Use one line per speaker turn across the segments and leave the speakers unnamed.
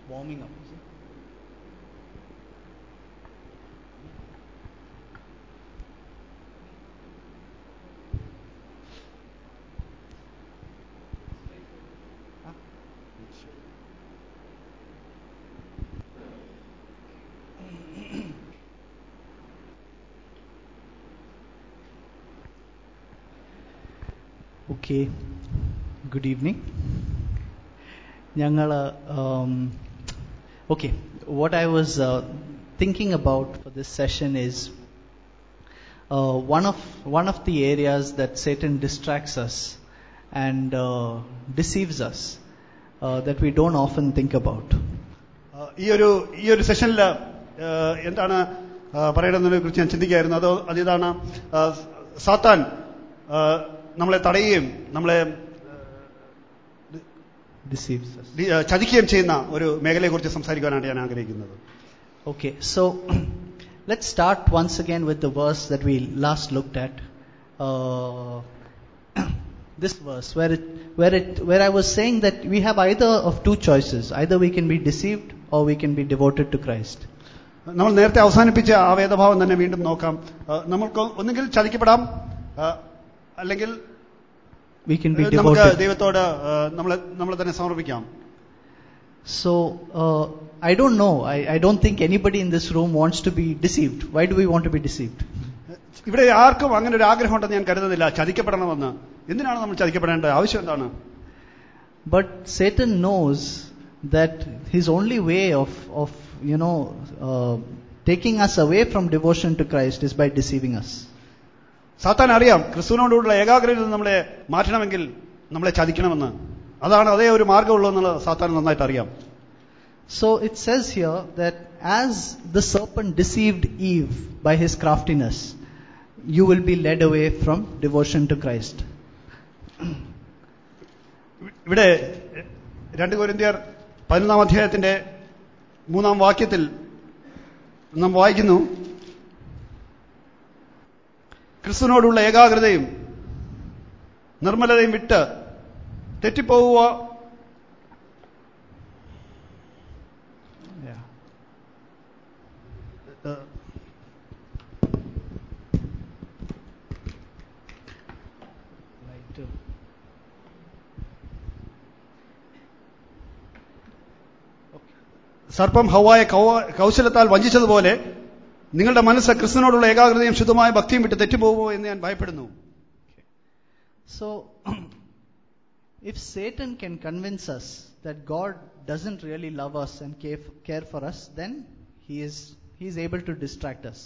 warming up. Okay, good evening. ഞങ്ങൾ okay, what I was uh, thinking about for this session is uh, one of one of the areas that Satan distracts us and uh, deceives us uh, that we don't often think about.
ആ, ഈ ഒരു ഈ ഒരു സെഷനിൽ എന്താണ് ആ, പറയേണ്ടതിനെ കുറിച്ച് ഞാൻ ചിന്തിക്കുകയായിരുന്നു അത് അതിതാണ് ആ, സാത്താൻ ആ, നമ്മളെ തടയുകയും നമ്മളെ
Deceives us.
ഡി- ആ, ചതിക്കുകയും ചെയ്യുന്ന ഒരു മേഖലയെക്കുറിച്ച് സംസാരിക്കാനാണ് ഞാൻ ആഗ്രഹിക്കുന്നത്
Okay, so let's start once again with the verse that we last looked at. Uh, this verse, where it, where it, where I was saying that we have either of two choices: either we can be deceived or we can be devoted to Christ.
നമ്മൾ നേരത്തെ അവസാനിപ്പിച്ച ആ വേദഭാവം തന്നെ വീണ്ടും നോക്കാം ആ, നമ്മൾക്ക് ഒന്നുകിൽ ചതിക്കപ്പെടാം ആ, അല്ലെങ്കിൽ
We can be
നമുക്ക്
devoted.
ദൈവത്തോട് ആ, നമ്മളെ നമ്മളെ തന്നെ സമർപ്പിക്കാം
So uh, I don't know. I, I don't think anybody in this room wants to be deceived. Why do we want to be deceived?
ഇവിടെ ആർക്കും അങ്ങനെ ഒരു ആഗ്രഹം ഉണ്ടെന്ന് ഞാൻ കരുതുന്നില്ല ചതിക്കപ്പെടണമെന്ന് എന്തിനാണ് നമ്മൾ ചതിക്കപ്പെടേണ്ടത് ആവശ്യം എന്താണ്
But Satan knows that his only way of, of you know, uh, taking us away from devotion to Christ is by deceiving us.
സാത്താൻ അറിയാം ക്രിസ്തുവിനോടുള്ള ഏകാഗ്രതയിൽ നിന്ന് നമ്മളെ മാറ്റണമെങ്കിൽ നമ്മളെ ചതിക്കണമെന്ന് അതാണ് അതേ ഒരു മാർഗ്ഗമുള്ളൂ എന്നുള്ളത് സാത്താൻ നന്നായിട്ട് അറിയാം
So it says here that as the serpent deceived Eve by his craftiness, you will be led away from devotion to Christ.
ഇവിടെ രണ്ട് കൊരിന്ത്യർ പതിനൊന്നാം അധ്യായത്തിന്റെ മൂന്നാം വാക്യത്തിൽ നാം വായിക്കുന്നു ക്രിസ്തുവിനോടുള്ള ഏകാഗ്രതയും നിർമ്മലതയും വിട്ട് തെറ്റിപ്പോവുക
Yeah.
ഏഹ്,
Right. uh,
സർപ്പം ഹവായ കൗശലത്താൽ വഞ്ചിച്ചതുപോലെ നിങ്ങളുടെ മനസ്സ് ക്രിസ്തുവിനോടുള്ള ഏകാഗ്രതയും ശുദ്ധമായ ഭക്തിയും വിട്ട് തെറ്റിപ്പോകുമോ എന്ന് ഞാൻ ഭയപ്പെടുന്നു
So, if Satan can convince us that God doesn't really love us and care, care for us, then he is, he is able to distract us.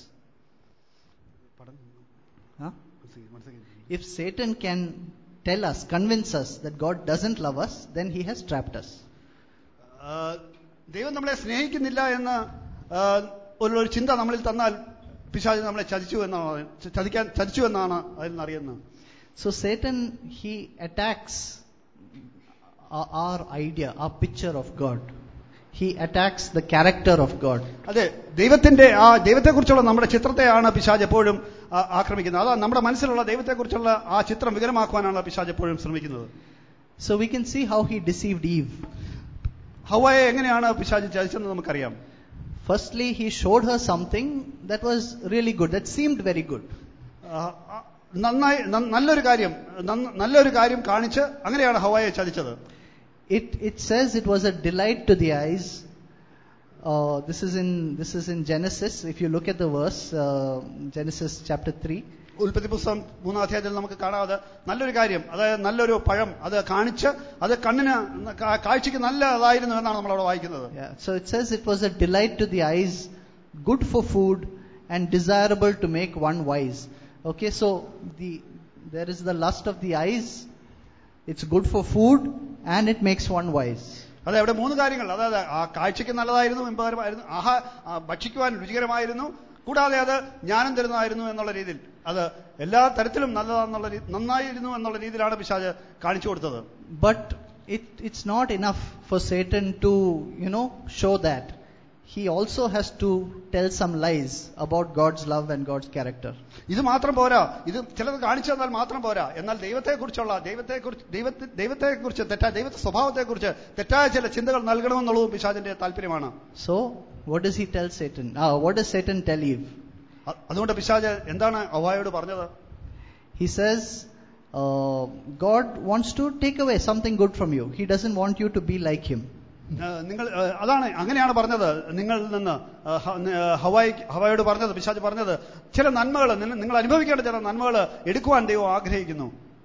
Huh? If Satan can tell us, convince us that God doesn't love us, then he has trapped us.
ആ, ദൈവം നമ്മളെ സ്നേഹിക്കുന്നില്ല എന്ന് ആ, ഒരു ഒരു ചിന്ത നമ്മളിൽ തന്നാൽ പിശാച് നമ്മളെ ചതിച്ചു എന്നാണ് ചതിക്കാൻ ചതിച്ചു എന്നാണ് അതിൽ നിന്ന് അറിയുന്നത്
So Satan, he attacks our, our idea, our picture of God. He attacks the character of God.
അതെ ദൈവത്തിന്റെ ആ ദൈവത്തെക്കുറിച്ചുള്ള നമ്മുടെ ചിത്രത്തെയാണ് പിശാജ് എപ്പോഴും ആ, ആക്രമിക്കുന്നത് അതാ നമ്മുടെ മനസ്സിലുള്ള ദൈവത്തെക്കുറിച്ചുള്ള ആ ചിത്രം വികലമാക്കുവാനാണ് പിശാജ് എപ്പോഴും ശ്രമിക്കുന്നത്
So we can see how he deceived Eve.
ഹവായെ എങ്ങനെയാണ് പിശാജ് ചതിച്ചെന്ന് നമുക്കറിയാം
Firstly, he showed her something that was really good, that seemed very good.
ആ, ആ, നന്നായി ന- നല്ലൊരു കാര്യം നന്ന- നല്ലൊരു കാര്യം കാണിച്ച് അങ്ങനെയാണ് ഹവായെ ചതിച്ചത്
It, it says it was a delight to the eyes. Uh, this is in this is in Genesis. If you look at the verse, uh, Genesis chapter three,
ഉൽപ്പത്തി പുസ്തകം മൂന്നാം അധ്യായത്തിൽ നമുക്ക് കാണാതെ നല്ലൊരു കാര്യം അതായത് നല്ലൊരു പഴം അത് കാണിച്ച് അത് കണ്ണിന് കാ- കാഴ്ചയ്ക്ക് നല്ലതായിരുന്നു എന്നാണ് നമ്മളവിടെ വായിക്കുന്നത്
Yeah, so it says it was a delight to the eyes, good for food, and desirable to make one wise. Okay, so the there is the lust of the eyes. It's good for food and it makes one wise.
അതെ അവിടെ മൂന്ന് കാര്യങ്ങൾ അതായത് ആ കാഴ്ചയ്ക്ക് നല്ലതായിരുന്നു എമ്പകരമായിരുന്നു ആഹാ ആ, ഭക്ഷിക്കുവാൻ രുചികരമായിരുന്നു കൂടാതെ അത് ജ്ഞാനം തരുന്നതായിരുന്നു എന്നുള്ള രീതിയിൽ അത് എല്ലാ തരത്തിലും നല്ലതാണെന്നുള്ള രീ- നന്നായിരുന്നു എന്നുള്ള രീതിയിലാണ് പിശാജ് കാണിച്ചു കൊടുത്തത്
But it, it's not enough for Satan to, you know, show that. he also has to tell some lies about God's love and God's character.
ഇത് മാത്രം പോരാ ഇത് ചിലത് കാണിച്ചു തന്നാൽ മാത്രം പോരാ എന്നാൽ ദൈവത്തെക്കുറിച്ചുള്ള ദൈവത്തെക്കുറിച്ച് ദൈവത്തെ ദൈവത്തെക്കുറിച്ച് തെറ്റായ ദൈവത്തെ സ്വഭാവത്തെക്കുറിച്ച് തെറ്റായ ചില ചിന്തകൾ നൽകണമെന്നുള്ളതും പിശാചിന്റെ താല്പര്യമാണ്
So, what does he tell Satan? Uh, what does Satan tell Eve?
അ- അതുകൊണ്ട് പിശാജ് എന്താണ് അവയോട് പറഞ്ഞത്
He says, uh, God wants to take away something good from you. He doesn't want you to be like him.
ഏഹ് നിങ്ങൾ ഏഹ് അതാണ് അങ്ങനെയാണ് പറഞ്ഞത് നിങ്ങളിൽ നിന്ന് ഏഹ് ഹ- ഏഹ് ഹവായി ഹവായോട് പറഞ്ഞത് പിശാജ് പറഞ്ഞത് ചില നന്മകൾ നിങ്ങൾ അനുഭവിക്കേണ്ട ചില നന്മകൾ എടുക്കുവാൻ ദൈവം ആഗ്രഹിക്കുന്നു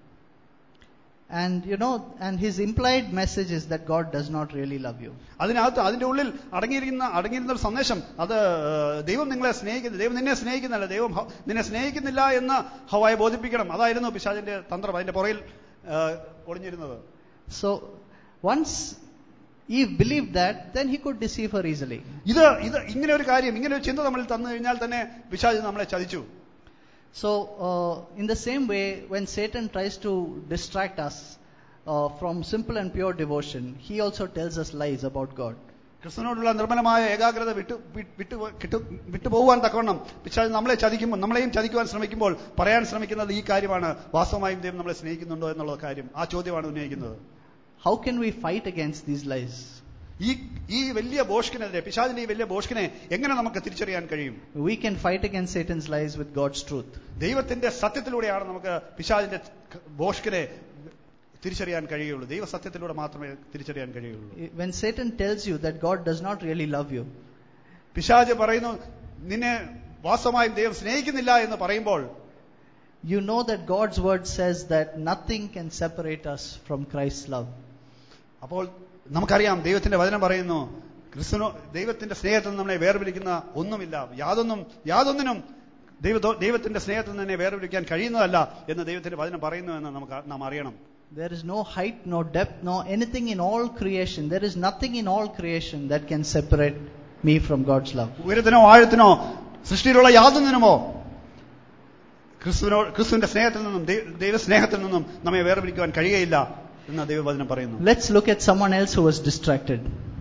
And you know, and his implied message is that God does not really love you.
അതിനകത്ത് അതിന്റെ ഉള്ളിൽ അടങ്ങിയിരിക്കുന്ന അടങ്ങിയിരുന്ന ഒരു സന്ദേശം അത് ഏഹ് ദൈവം നിങ്ങളെ സ്നേഹിക്കുന്നു ദൈവം നിന്നെ സ്നേഹിക്കുന്നില്ല ദൈവം ഹ- നിന്നെ സ്നേഹിക്കുന്നില്ല എന്ന് ഹവായെ ബോധിപ്പിക്കണം അതായിരുന്നു പിശാജിന്റെ തന്ത്രം അതിന്റെ പുറകിൽ ഏഹ് ഒളിഞ്ഞിരുന്നത്
So, once Eve believed that, then he could deceive her easily.
ഇത് ഇത് ഇങ്ങനെ ഒരു കാര്യം ഇങ്ങനെ ഒരു ചിന്ത നമ്മളിൽ തന്നു കഴിഞ്ഞാൽ തന്നെ പിശാജ് നമ്മളെ ചതിച്ചു
So, uh, in the same way, when Satan tries to distract us uh, from simple and pure devotion, he also tells us lies about God.
ക്രിസ്തുവിനോടുള്ള നിർമ്മലമായ ഏകാഗ്രത വിട്ടു വി- വിട്ടു കിട്ടു വിട്ടുപോകുവാൻ തക്കവണ്ണം പിശാച് നമ്മളെ ചതിക്കുമ്പോൾ നമ്മളെയും ചതിക്കുവാൻ ശ്രമിക്കുമ്പോൾ പറയാൻ ശ്രമിക്കുന്നത് ഈ കാര്യമാണ് വാസ്തവമായും ദൈവം നമ്മളെ സ്നേഹിക്കുന്നുണ്ടോ എന്നുള്ള കാര്യം ആ ചോദ്യമാണ് ഉന്നയിക്കുന്നത്
How can we fight against these lies?
ഈ ഈ വലിയ ബോഷ്കിനെതിരെ പിശാചിന്റെ ഈ വലിയ ബോഷ്കിനെ എങ്ങനെ നമുക്ക് തിരിച്ചറിയാൻ കഴിയും
We can fight against Satan's lies with God's truth.
ദൈവത്തിന്റെ സത്യത്തിലൂടെയാണ് നമുക്ക് പിശാചിന്റെ ബോഷ്കിനെ തിരിച്ചറിയാൻ കഴിയുള്ളൂ ദൈവ സത്യത്തിലൂടെ മാത്രമേ തിരിച്ചറിയാൻ കഴിയുള്ളൂ
When Satan tells you that God does not really love you,
പിശാജ് പറയുന്നു നിന്നെ വാസ്തവമായും ദൈവം സ്നേഹിക്കുന്നില്ല എന്ന് പറയുമ്പോൾ
you know that God's word says that nothing can separate us from Christ's love.
അപ്പോൾ നമുക്കറിയാം ദൈവത്തിന്റെ വചനം പറയുന്നു ക്രിസ്തുനോ ദൈവത്തിന്റെ സ്നേഹത്തിൽ നിന്ന് നമ്മളെ വേർപിരിക്കുന്ന ഒന്നുമില്ല യാതൊന്നും യാതൊന്നിനും ദൈവ ദൈവത്തിന്റെ സ്നേഹത്തിൽ നിന്ന് തന്നെ വേർപിരിക്കാൻ കഴിയുന്നതല്ല എന്ന് ദൈവത്തിന്റെ വചനം പറയുന്നു എന്ന് നമുക്ക് നാം അറിയണം
There is no height, no depth, no anything in all creation. There is nothing in all creation that can separate me from God's love.
ഉയരത്തിനോ ആഴത്തിനോ സൃഷ്ടിയിലുള്ള യാതൊന്നിനുമോ ക്രിസ്തുവിനോ ക്രിസ്തുവിന്റെ സ്നേഹത്തിൽ നിന്നും ദൈ- ദൈവസ്നേഹത്തിൽ നിന്നും നമ്മെ വേർപിരിക്കുവാൻ കഴിയുകയില്ല എന്ന് ദൈവവചനം പറയുന്നു
Let's look at someone else who was distracted.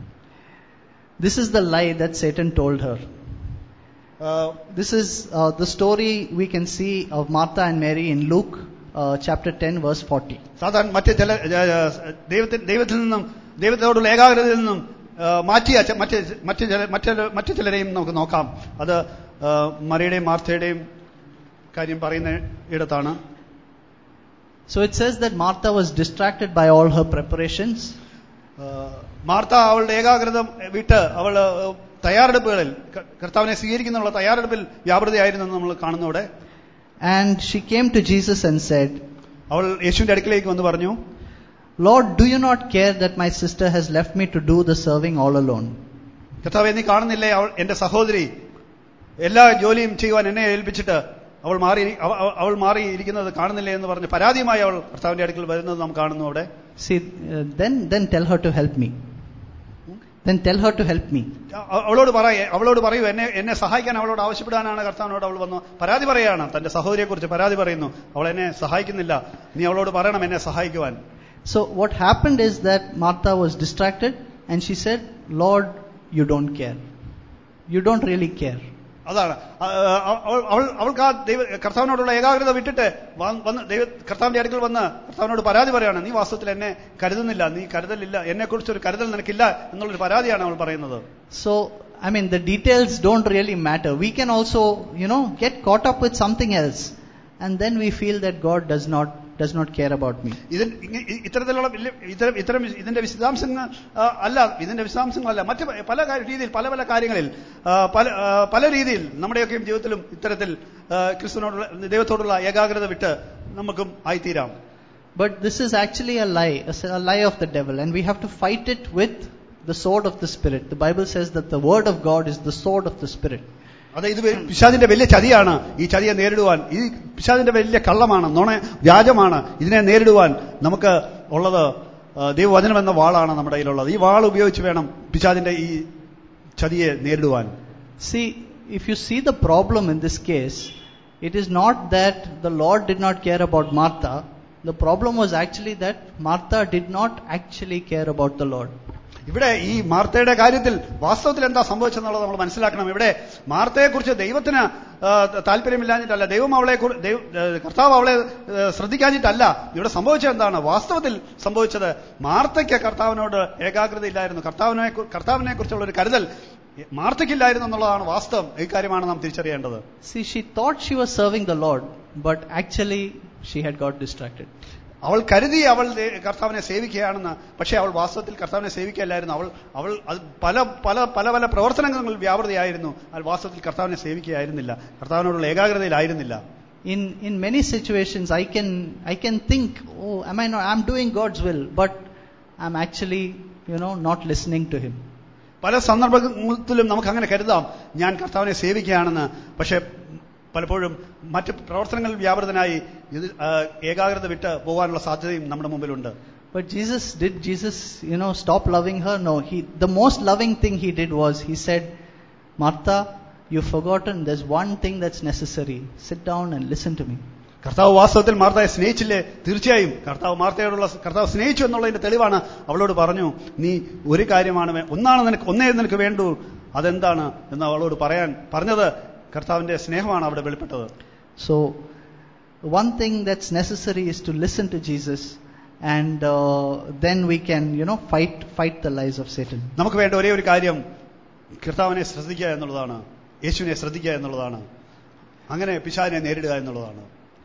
This is the lie that Satan told her.
ആ,
This is uh, the story we can see of Martha and Mary in Luke uh, chapter 10, verse 40.
സാധാരണ മറ്റ് ചില ദൈവത്തിൽ ദൈവത്തിൽ നിന്നും ദൈവത്തോടുള്ള ഏകാഗ്രതയിൽ നിന്നും ആ, മാറ്റിയ ച- മറ്റ് മറ്റ് ചില മറ്റ് മറ്റു ചിലരെയും നമുക്ക് നോക്കാം അത് ആ, മറിയുടെയും മാർത്തയുടെയും കാര്യം പറയുന്ന ഇടത്താണ്
So it says that Martha was distracted by all her preparations.
ആ, മാർത്ത അവളുടെ ഏകാഗ്രത വിട്ട് അവൾ ആ, തയ്യാറെടുപ്പുകളിൽ ക- കർത്താവിനെ സ്വീകരിക്കുന്നുള്ള തയ്യാറെടുപ്പിൽ വ്യാപൃതയായിരുന്നു എന്ന് നമ്മൾ കാണുന്നു ഇവിടെ
And she came to Jesus and said,
അവൾ യേശുവിന്റെ അടുക്കിലേക്ക് വന്ന് പറഞ്ഞു
Lord, do you not care that my sister has left me to do the serving all alone?
കർത്താവെ നീ കാണുന്നില്ലേ അവൾ എന്റെ സഹോദരി എല്ലാ ജോലിയും ചെയ്യുവാൻ എന്നെ ഏൽപ്പിച്ചിട്ട് അവൾ മാറി അവ- അവ- അവൾ മാറിയിരിക്കുന്നത് കാണുന്നില്ലേ എന്ന് പറഞ്ഞ് പരാതിയുമായി അവൾ കർത്താവിന്റെ അടുക്കൽ വരുന്നത് നാം കാണുന്നു അവിടെ
See, uh, then, then tell her to help me. Then tell her to help me.
അ- അവളോട് പറയേ അവളോട് പറയൂ എന്നെ എന്നെ സഹായിക്കാൻ അവളോട് ആവശ്യപ്പെടാനാണ് കർത്താവിനോട് അവൾ വന്നു പരാതി പറയുകയാണ് തന്റെ സഹോദരിയെക്കുറിച്ച് പരാതി പറയുന്നു അവൾ എന്നെ സഹായിക്കുന്നില്ല നീ അവളോട് പറയണം എന്നെ സഹായിക്കുവാൻ
So what happened is that Martha was distracted and she said, Lord, you don't care. You don't really care.
അതാണ് അ- അ- അവൾ അവൾ അവൾക്ക് ആ ദൈവ കർത്താവിനോടുള്ള ഏകാഗ്രത വിട്ടിട്ട് വ- വന്ന് ദൈവ കർത്താവിന്റെ അടുക്കൽ വന്ന് കർത്താവിനോട് പരാതി പറയാണ് നീ വാസ്തവത്തിൽ എന്നെ കരുതുന്നില്ല നീ കരുതലില്ല എന്നെ കുറിച്ചൊരു കരുതൽ നിനക്കില്ല എന്നുള്ളൊരു പരാതിയാണ് അവൾ പറയുന്നത്
So, I mean, the details don't really matter. We can also, you know, get caught up with something else. And then we feel that God does not, does not care about me.
ഇതിൽ ഇങ്ങ- E- ഇത്തരത്തിലുള്ള വലിയ ഇത്തരം ഇത്തരം വിശ- ഇതിന്റെ വിശദാംശങ്ങൾ ആ, അല്ല ഇതിന്റെ വിശദാംശങ്ങളല്ല മറ്റ് പ- പല കാര്യ- രീതിയിൽ പല പല കാര്യങ്ങളിൽ ആ, പല ആ, പല രീതിയിൽ നമ്മുടെയൊക്കെയും ജീവിതത്തിലും ഇത്തരത്തിൽ ആ, ക്രിസ്തുവിനോടുള്ള ദൈവത്തോടുള്ള ഏകാഗ്രത വിട്ട് നമുക്കും ആയിത്തീരാം
But this is actually a lie, a s- a lie of the devil. And we have to fight it with the sword of the Spirit. The Bible says that the word of God is the sword of the Spirit.
അത് ഇത് വെ- പിശാചിന്റെ വലിയ ചതിയാണ് ഈ ചതിയെ നേരിടുവാൻ ഈ പിശാചിന്റെ വലിയ കള്ളമാണ് നുണ വ്യാജമാണ് ഇതിനെ നേരിടുവാൻ നമുക്ക് ഉള്ളത് ആ, ദൈവവചനം എന്ന വാളാണ് നമ്മുടെ കയ്യിലുള്ളത് ഈ വാൾ ഉപയോഗിച്ച് വേണം പിശാചിന്റെ ഈ ചതിയെ നേരിടുവാൻ
See, if you see the problem in this case, it is not that the Lord did not care about Martha. The problem was actually that Martha did not actually care about the Lord.
ഇവിടെ ഈ മാർത്തയുടെ കാര്യത്തിൽ വാസ്തവത്തിൽ എന്താ സംഭവിച്ചെന്നുള്ളത് നമ്മൾ മനസ്സിലാക്കണം ഇവിടെ മാർത്തയെക്കുറിച്ച് ദൈവത്തിന് ആ, താല്പര്യമില്ലാഞ്ഞിട്ടല്ല ദൈവം അവളെ കുറി- ദൈവ- ഏ, കർത്താവ് അവളെ ഏ, ശ്രദ്ധിക്കാഞ്ഞിട്ടല്ല ഇവിടെ സംഭവിച്ചത് എന്താണ് വാസ്തവത്തിൽ സംഭവിച്ചത് മാർത്തയ്ക്ക് കർത്താവിനോട് ഏകാഗ്രത ഇല്ലായിരുന്നു കർത്താവിനെ കു- കർത്താവിനെ കുറിച്ചുള്ള ഒരു കരുതൽ മാർത്തയ്ക്കില്ലായിരുന്നു എന്നുള്ളതാണ് വാസ്തവം ഈ കാര്യമാണ് നാം തിരിച്ചറിയേണ്ടത്
See, she thought she was serving the Lord, but actually she had got distracted.
അവൾ കരുതി അവൾ ദേ- കർത്താവിനെ സേവിക്കുകയാണെന്ന് പക്ഷേ അവൾ വാസ്തവത്തിൽ കർത്താവിനെ സേവിക്കുകയല്ലായിരുന്നു അവൾ അവൾ അത് പല പല പല പല പ്രവർത്തനങ്ങളിൽ വ്യാപൃതയായിരുന്നു അവൾ വാസ്തവത്തിൽ കർത്താവിനെ സേവിക്കുകയായിരുന്നില്ല കർത്താവിനോടുള്ള ഏകാഗ്രതയിലായിരുന്നില്ല
In in many situations, I can I can think, oh, am I not? I'm doing God's will, but I'm actually, you know, not listening to Him.
പല സന്ദർഭത്തിലും നമുക്ക് അങ്ങനെ കരുതാം ഞാൻ കർത്താവിനെ സേവിക്കുകയാണെന്ന് പക്ഷേ പലപ്പോഴും മറ്റ് പ്രവർത്തനങ്ങളിൽ വ്യാപൃതനായി ഇത് ആ, ഏകാഗ്രത വിട്ട് പോകാനുള്ള സാധ്യതയും നമ്മുടെ മുമ്പിലുണ്ട്
But Jesus did Jesus, you know, stop loving her? No. He the most loving thing he did was he said, Martha, you've forgotten. There's one thing that's necessary. Sit down and listen to me.
കർത്താവ് വാസ്തവത്തിൽ മാർത്തയെ സ്നേഹിച്ചില്ലേ തീർച്ചയായും കർത്താവ് മാർത്തയോടുള്ള കർത്താവ് സ്നേഹിച്ചു എന്നുള്ളതിന്റെ തെളിവാണ് അവളോട് പറഞ്ഞു നീ ഒരു കാര്യമാണ് വേ- ഒന്നാണ് നിനക്ക് ഒന്നേ നിനക്ക് വേണ്ടു അതെന്താണ് എന്ന് അവളോട് പറയാൻ പറഞ്ഞത് കർത്താവിന്റെ സ്നേഹമാണ് അവിടെ വെളിപ്പെട്ടത്
So, one thing that's necessary is to listen to Jesus, and uh, then we can, you know, fight fight the lies of Satan.
നമുക്ക് വേണ്ട ഒരേ ഒരു കാര്യം കർത്താവിനെ ശ്രദ്ധിക്കുക എന്നുള്ളതാണ് യേശുവിനെ ശ്രദ്ധിക്കുക എന്നുള്ളതാണ് അങ്ങനെ പിശാചിനെ നേരിടുക എന്നുള്ളതാണ്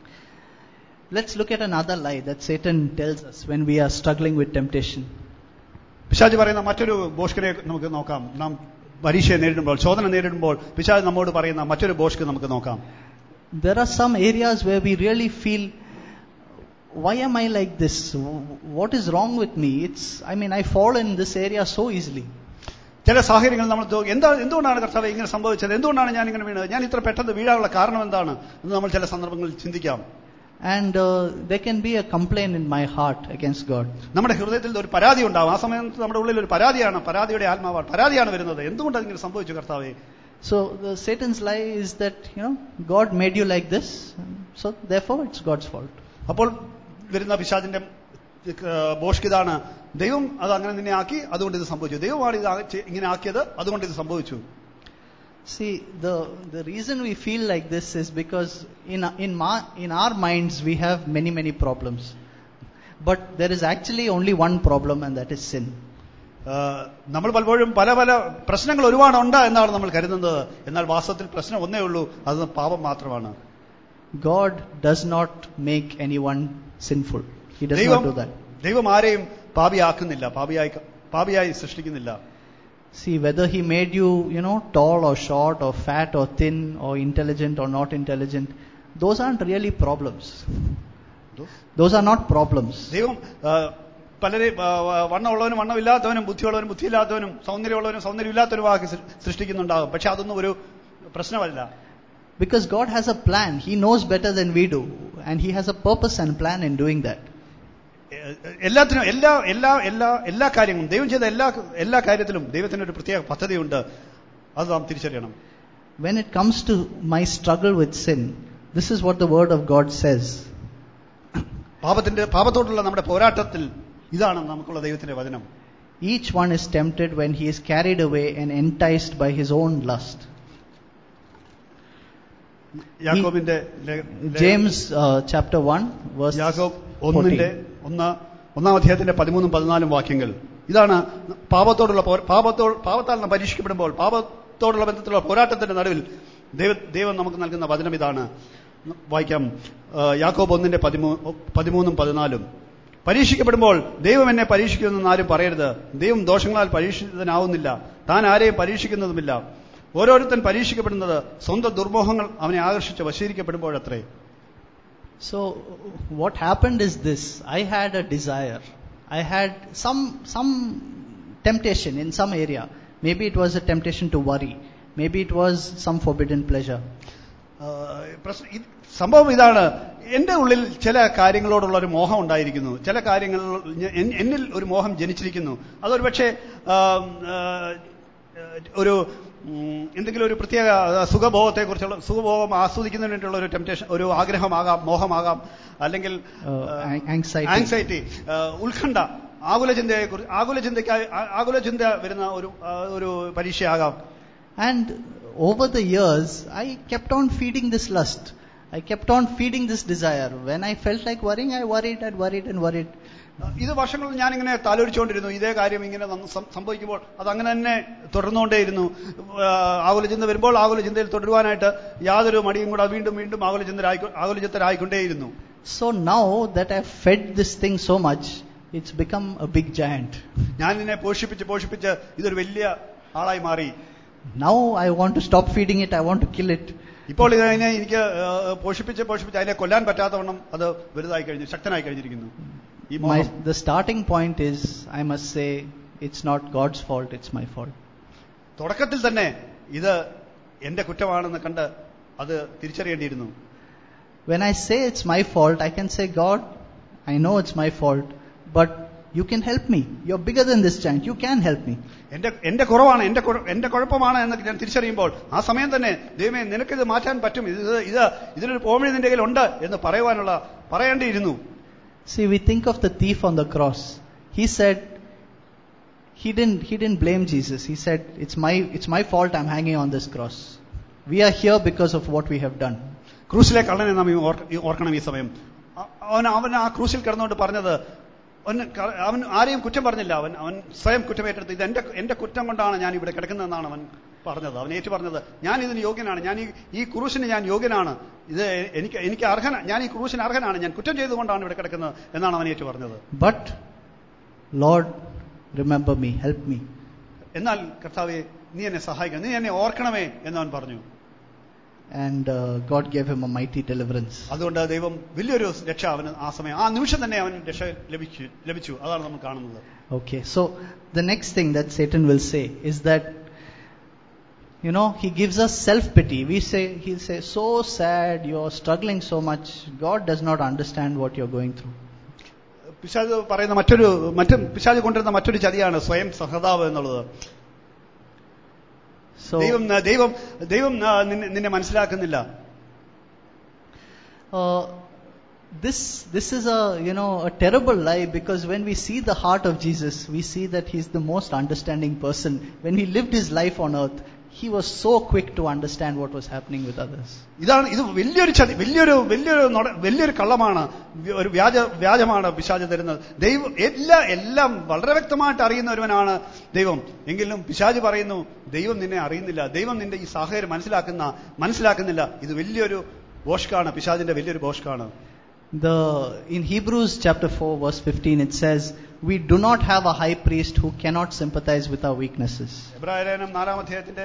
Let's look at another lie that Satan tells us when we are struggling with temptation.
പിശാജ് പറയുന്ന മറ്റൊരു ബോഷ്കിനെ നമുക്ക് നോക്കാം നാം പരീക്ഷയെ നേരിടുമ്പോൾ ചോദന നേരിടുമ്പോൾ പിശാജ് നമ്മോട് പറയുന്ന മറ്റൊരു ബോഷ്ക്ക് നമുക്ക് നോക്കാം
There are some areas where we really feel, why am I like this? What is wrong with me? It's, I mean, I fall in this area so easily.
ചില സാഹചര്യങ്ങൾ നമ്മൾ തോ- എന്താ എന്തുകൊണ്ടാണ് കർത്താവ് ഇങ്ങനെ സംഭവിച്ചത് എന്തുകൊണ്ടാണ് ഞാൻ ഇങ്ങനെ വീണത് ഞാൻ ഇത്ര പെട്ടെന്ന് വീഴാനുള്ള കാരണം എന്താണ് എന്ന് നമ്മൾ ചില സന്ദർഭങ്ങളിൽ ചിന്തിക്കാം
And uh, there can be a complaint in my heart against God.
നമ്മുടെ ഹൃദയത്തിൽ ഒരു പരാതി ഉണ്ടാവും ആ സമയത്ത് നമ്മുടെ ഉള്ളിൽ ഒരു പരാതിയാണ് പരാതിയുടെ ആത്മാവാണ് പരാതിയാണ് വരുന്നത് എന്തുകൊണ്ട് അതിങ്ങനെ സംഭവിച്ചു കർത്താവേ
So the Satan's lie is that you know God made you like this, so therefore it's God's fault.
അപ്പോൾ വരുന്ന പിശാചിന്റെ ബോഷ്ക്ക് ഇതാണ് ദൈവം അത് അങ്ങനെ നിന്നെ ആക്കി അതുകൊണ്ട് ഇത് സംഭവിച്ചു ദൈവമാണ് ഇത് ആ- ചെ- ഇങ്ങനെ ആക്കിയത് അതുകൊണ്ട് ഇത് സംഭവിച്ചു
See, the the reason we feel like this is because in in ma, in our minds we have many many problems, but there is actually only one problem, and that is sin.
ആ, നമ്മൾ പലപ്പോഴും പല പല പ്രശ്നങ്ങൾ ഒരുപാടുണ്ട് എന്നാണ് നമ്മൾ കരുതുന്നത് എന്നാൽ വാസ്തവത്തിൽ പ്രശ്നം ഒന്നേ ഉള്ളൂ അത് പാപം മാത്രമാണ്
God does not make anyone sinful. He does
ദൈവം
not do that.
ദൈവം ആരെയും പാപിയാക്കുന്നില്ല പാപിയായി പാപിയായി സൃഷ്ടിക്കുന്നില്ല
See, whether He made you, you know, tall or short or fat or thin or intelligent or not intelligent, those aren't really problems. Those are not problems.
ദൈവം ആ, പലരെയും ആ, വണ്ണമുള്ളവനും വണ്ണമില്ലാത്തവനും ബുദ്ധിയുള്ളവനും ബുദ്ധിയില്ലാത്തവനും സൗന്ദര്യമുള്ളവനും സൗന്ദര്യമില്ലാത്തവനും ആക്കി സൃ- സൃഷ്ടിക്കുന്നുണ്ടാകും പക്ഷെ അതൊന്നും ഒരു പ്രശ്നമല്ല
Because God has a plan. He knows better than we do. And He has a purpose and plan in doing that.
എ- എല്ലാത്തിനും എല്ലാ എല്ലാ എല്ലാ എല്ലാ കാര്യങ്ങളും ദൈവം ചെയ്ത എല്ലാ എല്ലാ കാര്യത്തിലും ദൈവത്തിന് ഒരു പ്രത്യേക പദ്ധതിയുണ്ട് അത് നാം തിരിച്ചറിയണം
When it comes to my struggle with sin, this is what the Word of God says.
പാപത്തിന്റെ പാപത്തോടുള്ള നമ്മുടെ പോരാട്ടത്തിൽ ഇതാണ് നമുക്കുള്ള ദൈവത്തിന്റെ വചനം
Each one is tempted when he is carried away and enticed by his own lust.
യാക്കോബിന്റെ ലെ- ലെ-
James uh, chapter 1, verse
യാക്കോബ് ഒന്നിന്റെ
14.
ഒന്ന് ഒന്നാം അധ്യായത്തിന്റെ പതിമൂന്നും പതിനാലും വാക്യങ്ങൾ ഇതാണ് പാപത്തോടുള്ള പോ- പാപത്തോ പാപത്താൽ നാം പരീക്ഷിക്കപ്പെടുമ്പോൾ പാപത്തോടുള്ള ബന്ധത്തിലുള്ള പോരാട്ടത്തിന്റെ നടുവിൽ ദൈവ ദൈവം നമുക്ക് നൽകുന്ന വചനം ഇതാണ് വായിക്കാം ആ, യാക്കോബ് ഒന്നിന്റെ പതിമൂ പതിമൂന്നും പതിനാലും പരീക്ഷിക്കപ്പെടുമ്പോൾ ദൈവം എന്നെ പരീക്ഷിക്കുമെന്ന് ആരും പറയരുത് ദൈവം ദോഷങ്ങളാൽ പരീക്ഷിതനാവുന്നില്ല താൻ ആരെയും പരീക്ഷിക്കുന്നതുമില്ല ഓരോരുത്തൻ പരീക്ഷിക്കപ്പെടുന്നത് സ്വന്തം ദുർമോഹങ്ങൾ അവനെ ആകർഷിച്ച് വശീകരിക്കപ്പെടുമ്പോഴത്രേ
So, what happened is this I had a desire. I had some, some temptation in some area. Maybe it was a temptation to worry. Maybe it was some forbidden pleasure.
ആ, പ്രശ്നം ഇത് സംഭവം ഇതാണ് എന്റെ ഉള്ളിൽ ചില കാര്യങ്ങളോടുള്ള ഒരു മോഹം ഉണ്ടായിരിക്കുന്നു ചില കാര്യങ്ങൾ ഞ- എൻ- എന്നിൽ ഒരു മോഹം ജനിച്ചിരിക്കുന്നു അതൊരു പക്ഷേ ആ, ആ, ഒരു ഉം, എന്തെങ്കിലും ഒരു പ്രത്യേക സുഖഭോഗത്തെ കുറിച്ചുള്ള സുഖഭോഗം ആസ്വദിക്കുന്നതിന് വേണ്ടിയുള്ള ഒരു ടെംപ്റ്റേഷൻ ഒരു ആഗ്രഹമാകാം മോഹമാകാം അല്ലെങ്കിൽ
Uh, an- anxiety.
ആങ്സൈറ്റി ഉത്കണ്ഠ ആകുല ചിന്തയെ കുറിച്ച് ആകുല ചിന്തയ്ക്കായി ആ- ആകുല ചിന്ത വരുന്ന ഒരു ആ, ഒരു പരീക്ഷയാകാം
And over the years, I kept on feeding this lust. I kept on feeding this desire. When I felt like worrying, I worried and worried and worried.
ഇത് വർഷങ്ങളിൽ ഞാനിങ്ങനെ താലോലിച്ചുകൊണ്ടിരുന്നു ഇതേ കാര്യം ഇങ്ങനെ നന്ന- സം- സംഭവിക്കുമ്പോൾ അത് അങ്ങനെ തന്നെ തുടർന്നുകൊണ്ടേയിരുന്നു ആ, ആകുല ചിന്ത വരുമ്പോൾ ആകുല ചിന്തയിൽ തുടരുവാനായിട്ട് യാതൊരു മടിയും കൂടെ വീണ്ടും വീണ്ടും ആകുല ചിന്തരായി ആകുല ചിന്തരായിക്കൊണ്ടേയിരുന്നു
So now that I've fed this thing so much, it's become a big giant.
ഞാൻ ഇതിനെ പോഷിപ്പിച്ച് പോഷിപ്പിച്ച് ഇതൊരു വലിയ ആളായി മാറി
Now I want to stop feeding it, I want to kill it.
ഇപ്പോൾ ഇതിനെ എനിക്ക് ആ, പോഷിപ്പിച്ച് പോഷിപ്പിച്ച് അതിനെ കൊല്ലാൻ പറ്റാത്തവണ്ണം അത് വലുതായി കഴിഞ്ഞു ശക്തനായി കഴിഞ്ഞിരിക്കുന്നു ഈ
My,
മോഹം
the starting point is, I must say, it's not God's fault, it's my fault.
തുടക്കത്തിൽ തന്നെ ഇത് എന്റെ കുറ്റമാണെന്ന് കണ്ട് അത് തിരിച്ചറിയേണ്ടിയിരുന്നു
When I say it's my fault, I can say, God, I know it's my fault, but you can help me. You're bigger than this giant. You can help me.
എന്റെ എന്റെ കുറവാണ് എന്റെ കുഴ- എന്റെ കുഴപ്പമാണ് എന്ന് ഞാൻ തിരിച്ചറിയുമ്പോൾ ആ സമയം തന്നെ ദൈവമേ നിനക്കിത് മാറ്റാൻ പറ്റും ഇത് ഇത് ഇതിനൊരു പോമിഴി നിന്റെ കയ്യിലുണ്ട് എന്ന് പറയുവാനുള്ള പറയേണ്ടിയിരുന്നു
See, we think of the thief on the cross. He said, he didn't, he didn't blame Jesus. He said, it's my, it's my fault I'm hanging on this cross. We are here because of what we have done.
ക്രൂസിലെ കള്ളനെ നാം ഈ ഓർക്ക- ഈ ഓർക്കണം ഈ സമയം അ- അവൻ അവൻ ആ ക്രൂസിൽ കിടന്നുകൊണ്ട് പറഞ്ഞത് അവൻ ക- അവൻ ആരെയും കുറ്റം പറഞ്ഞില്ല അവൻ അവൻ സ്വയം കുറ്റമേറ്റെടുത്ത് ഇത് എന്റെ എന്റെ കുറ്റം കൊണ്ടാണ് ഞാൻ ഇവിടെ കിടക്കുന്നതെന്നാണ് അവൻ പറഞ്ഞത് അവൻ ഏറ്റു പറഞ്ഞത് ഞാൻ ഇതിന് യോഗ്യനാണ് ഞാൻ ഈ ഈ ക്രൂശിന് ഞാൻ യോഗ്യനാണ് ഇത് എനിക്ക് എനിക്ക് അർഹന ഞാൻ ഈ ക്രൂശിന് അർഹനാണ് ഞാൻ കുറ്റം ചെയ്തുകൊണ്ടാണ് ഇവിടെ കിടക്കുന്നത് എന്നാണ് അവൻ ഏറ്റു പറഞ്ഞത്
But, Lord, remember me, help me.
എന്നാൽ കർത്താവെ നീ എന്നെ സഹായിക്കണം നീ എന്നെ ഓർക്കണമേ എന്ന് അവൻ പറഞ്ഞു
And uh, God gave him a mighty deliverance.
അതുകൊണ്ട് ദൈവം വലിയൊരു രക്ഷ അവന് ആ സമയം ആ നിമിഷം തന്നെ അവന് രക്ഷ ലഭിച്ചു ലഭിച്ചു അതാണ് നമ്മൾ കാണുന്നത്
Okay, so the next thing that Satan will say is that, you know, he gives us self pity. We say, he'll say, so sad, you're struggling so much. God does not understand what you're going through.
പിശാജ് പറയുന്ന മറ്റൊരു മറ്റു പിശാജ് കൊണ്ടുവരുന്ന മറ്റൊരു ചതിയാണ് സ്വയം സഹതാവ് എന്നുള്ളത്
So,
ദൈവം ദൈവം ദൈവം ആ, നിന്നെ നിന്നെ മനസ്സിലാക്കുന്നില്ല
uh, this, this is a, you know, a terrible lie because when we see the heart of Jesus, we see that he's the most understanding person. When he lived his life on earth, he was so quick to understand what was happening with others.
ഇതാണ് ഇത് വലിയൊരു ചതി വലിയൊരു വലിയൊരു നുണ- വലിയൊരു കള്ളമാണ് വ്യ- ഒരു വ്യാജ വ്യാജമാണ് പിശാജ് തരുന്നത് ദൈവം എല്ലാ എല്ലാം വളരെ വ്യക്തമായിട്ട് അറിയുന്ന ഒരുവനാണ് ദൈവം എങ്കിലും പിശാജ് പറയുന്നു ദൈവം നിന്നെ അറിയുന്നില്ല ദൈവം നിന്റെ ഈ സാഹചര്യം മനസ്സിലാക്കുന്ന മനസ്സിലാക്കുന്നില്ല ഇത് വലിയൊരു ബോഷ്കാണ് പിശാജിന്റെ വലിയൊരു ബോഷ്കാണ്
The in Hebrews chapter 4 verse 15 it says, "We do not have a high priest who cannot sympathize with our weaknesses."
എബ്രാഹിം നാലാം അധ്യായത്തിന്റെ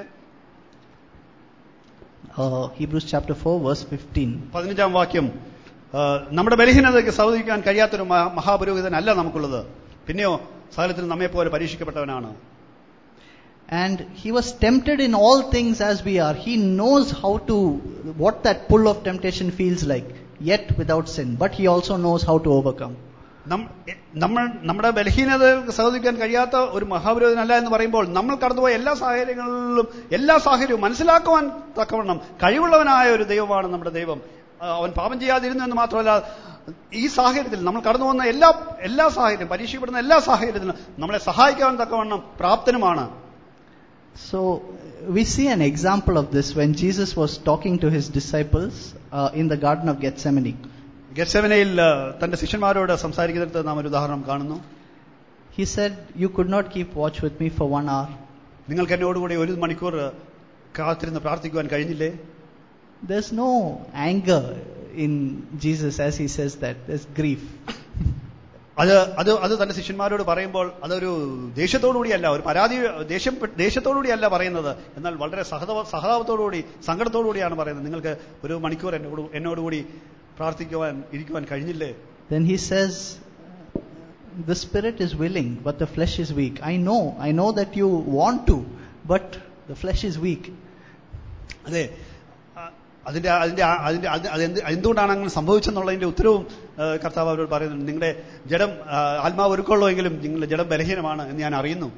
Uh, Hebrews chapter 4 verse 15.
പതിനഞ്ചാം വാക്യം ആ, നമ്മുടെ ബലഹീനതയ്ക്ക് സൗദിക്കാൻ കഴിയാത്തൊരു മഹാ- മഹാപുരോഹിതനല്ല നമുക്കുള്ളത് പിന്നെയോ സകലത്തിൽ നമ്മെപ്പോലെ പരീക്ഷിക്കപ്പെട്ടവനാണ്
And he was tempted in all things as we are. He knows how to what that pull of temptation feels like, yet without sin. But he also knows how to overcome.
നം- എ- നമ്മൾ നമ്മുടെ ബലഹീനത സഹോദിക്കാൻ കഴിയാത്ത ഒരു മഹാപുരോഹിതനല്ല എന്ന് പറയുമ്പോൾ നമ്മൾ കടന്നുപോയ എല്ലാ സാഹചര്യങ്ങളിലും എല്ലാ സാഹചര്യവും മനസ്സിലാക്കുവാൻ തക്കവണ്ണം കഴിവുള്ളവനായ ഒരു ദൈവമാണ് നമ്മുടെ ദൈവം ആ, അവൻ പാപം ചെയ്യാതിരുന്നു എന്ന് മാത്രമല്ല ഈ സാഹചര്യത്തിൽ നമ്മൾ കടന്നു പോകുന്ന എല്ലാ എല്ലാ സാഹചര്യം പരീക്ഷപ്പെടുന്ന എല്ലാ സാഹചര്യത്തിലും നമ്മളെ സഹായിക്കാൻ തക്കവണ്ണം പ്രാപ്തനുമാണ്
So we see an example of this when Jesus was talking to his disciples uh, in the Garden of Gethsemane.
ഗെറ്റ്സെവനയിൽ ആ, തന്റെ ശിഷ്യന്മാരോട് സംസാരിക്കുന്നിടത്ത് നാം ഒരു ഉദാഹരണം കാണുന്നു
He said, You could not keep watch with me for one hour.
നിങ്ങൾക്ക് എന്നോടുകൂടി ഒരു മണിക്കൂർ കാത്തിരുന്ന് പ്രാർത്ഥിക്കുവാൻ കഴിഞ്ഞില്ലേ
There's no anger in Jesus as he says that. There's grief.
അത് അത് അത് തന്റെ ശിഷ്യന്മാരോട് പറയുമ്പോൾ അതൊരു ദേഷ്യത്തോടുകൂടിയല്ല ഒരു പരാതി ദേഷ്യം ദേഷ്യത്തോടുകൂടിയല്ല പറയുന്നത് എന്നാൽ വളരെ സഹത സഹതാപത്തോടുകൂടി സങ്കടത്തോടുകൂടിയാണ് പറയുന്നത് നിങ്ങൾക്ക് ഒരു മണിക്കൂർ എന്നോട് എന്നോടുകൂടി പ്രാർത്ഥിക്കുവാൻ ഇരിക്കുവാൻ കഴിഞ്ഞില്ലേ
Then he says, The spirit is willing, but the flesh is weak. I know, I know that you want to, but the flesh is weak.
അതെ ആ, അതിന്റെ അതിന്റെ ആ- അതിന്റെ അത് അതെന്ത് എന്തുകൊണ്ടാണ് അങ്ങനെ സംഭവിച്ചെന്നുള്ളതിന്റെ ഉത്തരവും ആ, കർത്താവ് അവരോട് പറയുന്നുണ്ട് നിങ്ങളുടെ ജഡം ആ, ആത്മാവ് ഒരുക്കുള്ളൂ എങ്കിലും നിങ്ങളുടെ ജഡം ബലഹീനമാണ് എന്ന് ഞാൻ അറിയുന്നു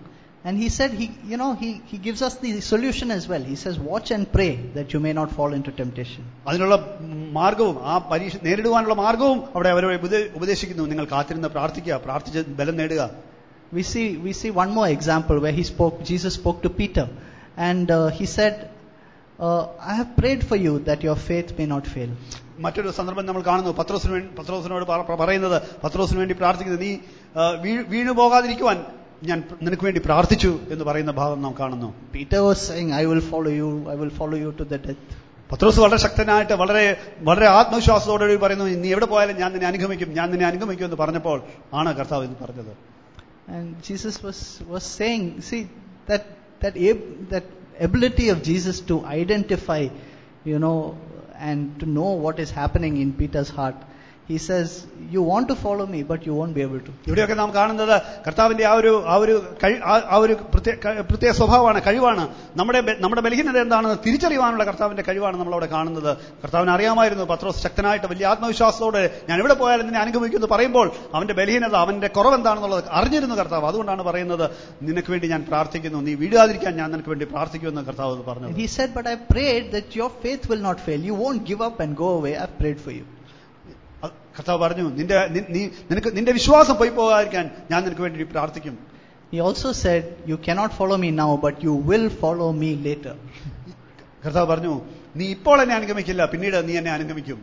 And he said, he, you know, he, he gives us the solution as well. He says, watch and pray that you may not fall into temptation.
അതിനുള്ള മാർഗവും ആ പരീക്ഷ നേരിടുവാനുള്ള മാർഗവും അവിടെ അവരെ ഉപദേ- ഉപദേശിക്കുന്നു നിങ്ങൾ കാത്തിരുന്ന് പ്രാർത്ഥിക്കുക പ്രാർത്ഥിച്ച് ബലം നേടുക
We see, we see one more example where he spoke, Jesus spoke to Peter. And uh, he said, uh, I have prayed for you that your faith may not fail.
മറ്റൊരു സന്ദർഭം നമ്മൾ കാണുന്നു പത്രോസിന് വേണ്ടി പത്രോസിനോട് പറ- പറയുന്നത് പത്രോസിന് വേണ്ടി പ്രാർത്ഥിക്കുന്നത് നീ ആ, വീ- വീണു പോകാതിരിക്കുവാൻ ഞാൻ നിനക്ക് വേണ്ടി പ്രാർത്ഥിച്ചു എന്ന് പറയുന്ന ഭാഗം നാം കാണുന്നു
Peter was saying, I will follow you, I will follow you to the death.
പത്രോസ് വളരെ ശക്തനായിട്ട് വളരെ വളരെ ആത്മവിശ്വാസത്തോടെ പറയുന്നു നീ എവിടെ പോയാലും ഞാൻ നിന്നെ അനുഗമിക്കും ഞാൻ നിന്നെ അനുഗമിക്കും എന്ന് പറഞ്ഞപ്പോൾ ആണ് കർത്താവ് ഇത് പറഞ്ഞത്
And Jesus was, was saying, see, that, that, ab- that ability of Jesus to identify, you know, and to know what is happening in Peter's heart. He says, You want to follow me, but you won't be able to.
ഇവിടെയൊക്കെ നാം കാണുന്നത് കർത്താവിന്റെ ആ ഒരു ആ ഒരു കഴി- ആ- ആ ഒരു പ്രത്യേക ക- പ്രത്യേക സ്വഭാവമാണ് കഴിവാണ് നമ്മുടെ ബെ- നമ്മുടെ ബലഹീനത എന്താണെന്ന് തിരിച്ചറിയുവാനുള്ള കർത്താവിന്റെ കഴിവാണ് നമ്മളവിടെ കാണുന്നത് കർത്താവിന് അറിയാമായിരുന്നു പത്രോസ് ശക്തനായിട്ട് വലിയ ആത്മവിശ്വാസത്തോടെ ഞാൻ എവിടെ പോയാലും നിന്നെ അനുഗമിക്കുമെന്ന് പറയുമ്പോൾ അവന്റെ ബലഹീനത അവന്റെ കുറവ് എന്താണെന്നുള്ളത് അറിഞ്ഞിരുന്നു കർത്താവ് അതുകൊണ്ടാണ് പറയുന്നത് നിനക്ക് വേണ്ടി ഞാൻ പ്രാർത്ഥിക്കുന്നു നീ വീഴാതിരിക്കാൻ ഞാൻ നിനക്ക് വേണ്ടി പ്രാർത്ഥിക്കുമെന്ന് കർത്താവ്
And
പറഞ്ഞത്
he said, But I prayed that your faith will not fail. You won't give up and go away. I've prayed for you.
അത് കർത്താവ് പറഞ്ഞു നിന്റെ നി- നീ നിനക്ക് നിന്റെ വിശ്വാസം പോയി പോകാതിരിക്കാൻ ഞാൻ നിനക്ക് വേണ്ടി പ്രാർത്ഥിക്കും
He also said, You cannot follow me now, but you will follow me later.
കർത്താവ് പറഞ്ഞു നീ ഇപ്പോൾ എന്നെ അനുഗമിക്കില്ല പിന്നീട് നീ എന്നെ അനുഗമിക്കും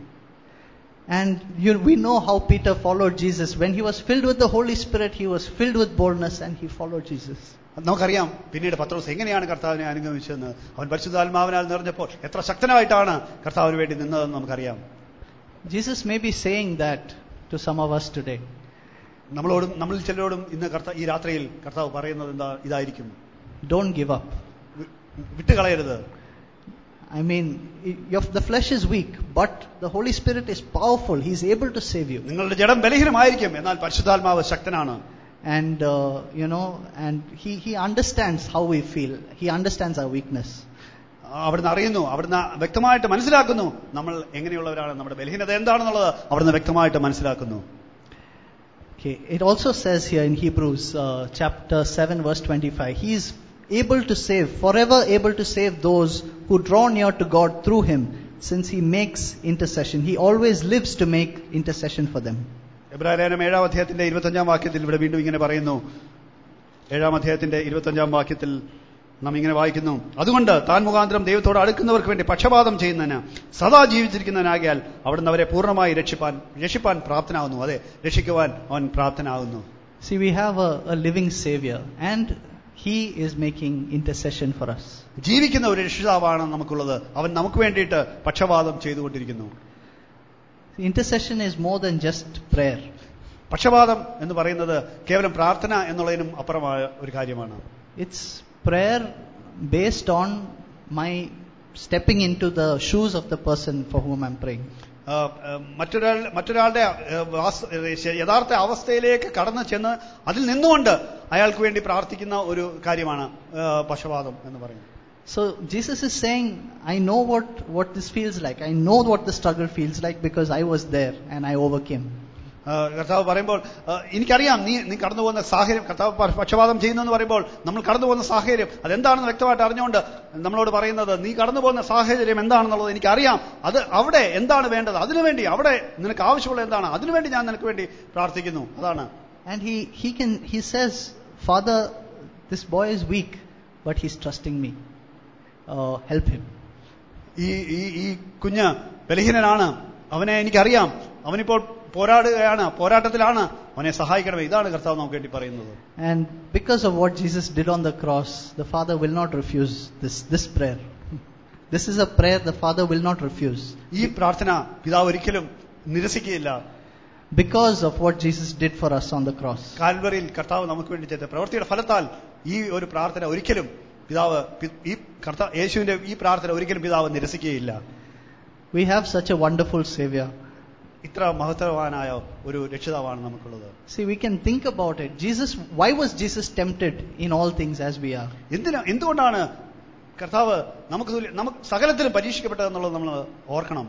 And you, we know how Peter followed Jesus. When he was filled with the Holy Spirit, he was filled with boldness and he followed Jesus.
നമുക്കറിയാം പിന്നീട് പത്രോസ് എങ്ങനെയാണ് കർത്താവിനെ അനുഗമിച്ചതെന്ന് അവൻ പരിശുദ്ധാത്മാവിനാൽ നിറഞ്ഞപ്പോൾ എത്ര ശക്തനായിട്ടാണ് കർത്താവിന് വേണ്ടി നിന്നതെന്ന് നമുക്കറിയാം
Jesus may be saying that to some of us today.
നമ്മളോടും നമ്മളിൽ ചിലരോടും ഇന്ന് കർത്ത ഈ രാത്രിയിൽ കർത്താവ് പറയുന്നത് എന്താ ഇതായിരിക്കും
Don't give up.
വി- വിട്ടുകളയരുത്
I mean, i- your- the flesh is weak, but the Holy Spirit is powerful. He's able to save you.
നിങ്ങളുടെ ജഡം ബലഹീനമായിരിക്കും എന്നാൽ പരിശുദ്ധാത്മാവ് ശക്തനാണ്
And, uh, you know, and he, he understands how we feel. He understands our weakness.
അവിടുന്ന് അറിയുന്നു അവിടുന്ന് വ്യക്തമായിട്ട് മനസ്സിലാക്കുന്നു നമ്മൾ എങ്ങനെയുള്ളവരാണ് നമ്മുടെ ബലഹീനത എന്താണെന്നുള്ളത് അവിടുന്ന് വ്യക്തമായിട്ട് മനസ്സിലാക്കുന്നു
Okay, it also says here in Hebrews uh, chapter 7 verse 25, he is able to save, forever able to save those who draw near to God through him, since he makes intercession. He always lives to make intercession for them.
എബ്രാഹിം ഏഴാം അധ്യായത്തിന്റെ ഇരുപത്തഞ്ചാം വാക്യത്തിൽ ഇവിടെ വീണ്ടും ഇങ്ങനെ പറയുന്നു ഏഴാം അധ്യായത്തിന്റെ ഇരുപത്തഞ്ചാം വാക്യത്തിൽ നാം ഇങ്ങനെ വായിക്കുന്നു അതുകൊണ്ട് താൻ മുഖാന്തരം ദൈവത്തോട് അടുക്കുന്നവർക്ക് വേണ്ടി പക്ഷപാതം ചെയ്യുന്നതിന് സദാ ജീവിച്ചിരിക്കുന്നതിനാകിയാൽ അവിടുന്ന് അവരെ പൂർണ്ണമായി രക്ഷിപ്പാൻ രക്ഷിപ്പാൻ പ്രാപ്തനാകുന്നു അതെ രക്ഷിക്കുവാൻ അവൻ പ്രാപ്തനാകുന്നു
See, we have a, a living Savior, and he is making intercession for us.
ജീവിക്കുന്ന ഒരു രക്ഷിതാവാണ് നമുക്കുള്ളത് അവൻ നമുക്ക് വേണ്ടിയിട്ട് പക്ഷപാതം ചെയ്തുകൊണ്ടിരിക്കുന്നു
Intercession is more than just prayer.
പക്ഷപാതം എന്ന് പറയുന്നത് കേവലം പ്രാർത്ഥന എന്നുള്ളതിനും അപ്പുറമായ ഒരു കാര്യമാണ്
It's prayer based on my stepping into the shoes of the person for whom I'm praying.
ആ, ആ, മറ്റൊരാൾ മറ്റൊരാളുടെ ആ, വാസ്- ഏ, യഥാർത്ഥ അവസ്ഥയിലേക്ക് കടന്നു ചെന്ന് അതിൽ നിന്നുകൊണ്ട് അയാൾക്ക് വേണ്ടി പ്രാർത്ഥിക്കുന്ന ഒരു കാര്യമാണ് ആ, പക്ഷപാതം എന്ന് പറയുന്നത്
So Jesus is saying, I know what, what this feels like. I know what the struggle feels like because I was there and I overcame.
ആ, കർത്താവ് പറയുമ്പോൾ ആ, എനിക്കറിയാം നീ നീ കടന്നു പോകുന്ന സാഹചര്യം കർത്താവ് പ- പക്ഷപാതം ചെയ്യുന്നെന്ന് പറയുമ്പോൾ നമ്മൾ കടന്നു പോകുന്ന സാഹചര്യം അതെന്താണെന്ന് വ്യക്തമായിട്ട് അറിഞ്ഞുകൊണ്ട് നമ്മളോട് പറയുന്നത് നീ കടന്നു പോകുന്ന സാഹചര്യം എന്താണെന്നുള്ളത് എനിക്കറിയാം അത് അവിടെ എന്താണ് വേണ്ടത് അതിനുവേണ്ടി അവിടെ നിനക്ക് ആവശ്യമുള്ള എന്താണ് അതിനുവേണ്ടി ഞാൻ നിനക്ക് വേണ്ടി പ്രാർത്ഥിക്കുന്നു അതാണ്
And he, he can, he says, Father, this boy is weak, but he's trusting me. Uh, help him.
ഈ ഈ ഈ കുഞ്ഞ് ബലഹീനനാണ് അവനെ എനിക്കറിയാം അവനിപ്പോൾ പോരാടുകയാണ് പോരാട്ടത്തിലാണ് അവനെ സഹായിക്കണമേ ഇതാണ് കർത്താവ് നമുക്ക് വേണ്ടി പറയുന്നത്
And because of what Jesus did on the cross, the Father will not refuse this, this prayer. This is a prayer the Father will not refuse.
ഈ പ്രാർത്ഥന പിതാവ് ഒരിക്കലും നിരസിക്കുകയില്ല
Because of what Jesus did for us on the cross.
കാൽവറിയിൽ കർത്താവ് നമുക്ക് വേണ്ടി ചെയ്ത പ്രവൃത്തിയുടെ ഫലത്താൽ ഈ ഒരു പ്രാർത്ഥന ഒരിക്കലും പിതാവ് പി- ഈ കർത്താവ് യേശുവിന്റെ ഈ പ്രാർത്ഥന ഒരിക്കലും പിതാവ് നിരസിക്കുകയില്ല
We have such a wonderful Savior.
ഇത്ര മഹത്തരവാനായ ഒരു രക്ഷിതാവാണ് നമുക്കുള്ളത്
See, we can think about it. Jesus, why was Jesus tempted in all things as we are?
എന്തിനാ എന്തുകൊണ്ടാണ് കർത്താവ് നമുക്ക് തുല്യ- നമുക്ക് സകലത്തിലും പരീക്ഷിക്കപ്പെട്ടതെന്നുള്ളത് നമ്മൾ ഓർക്കണം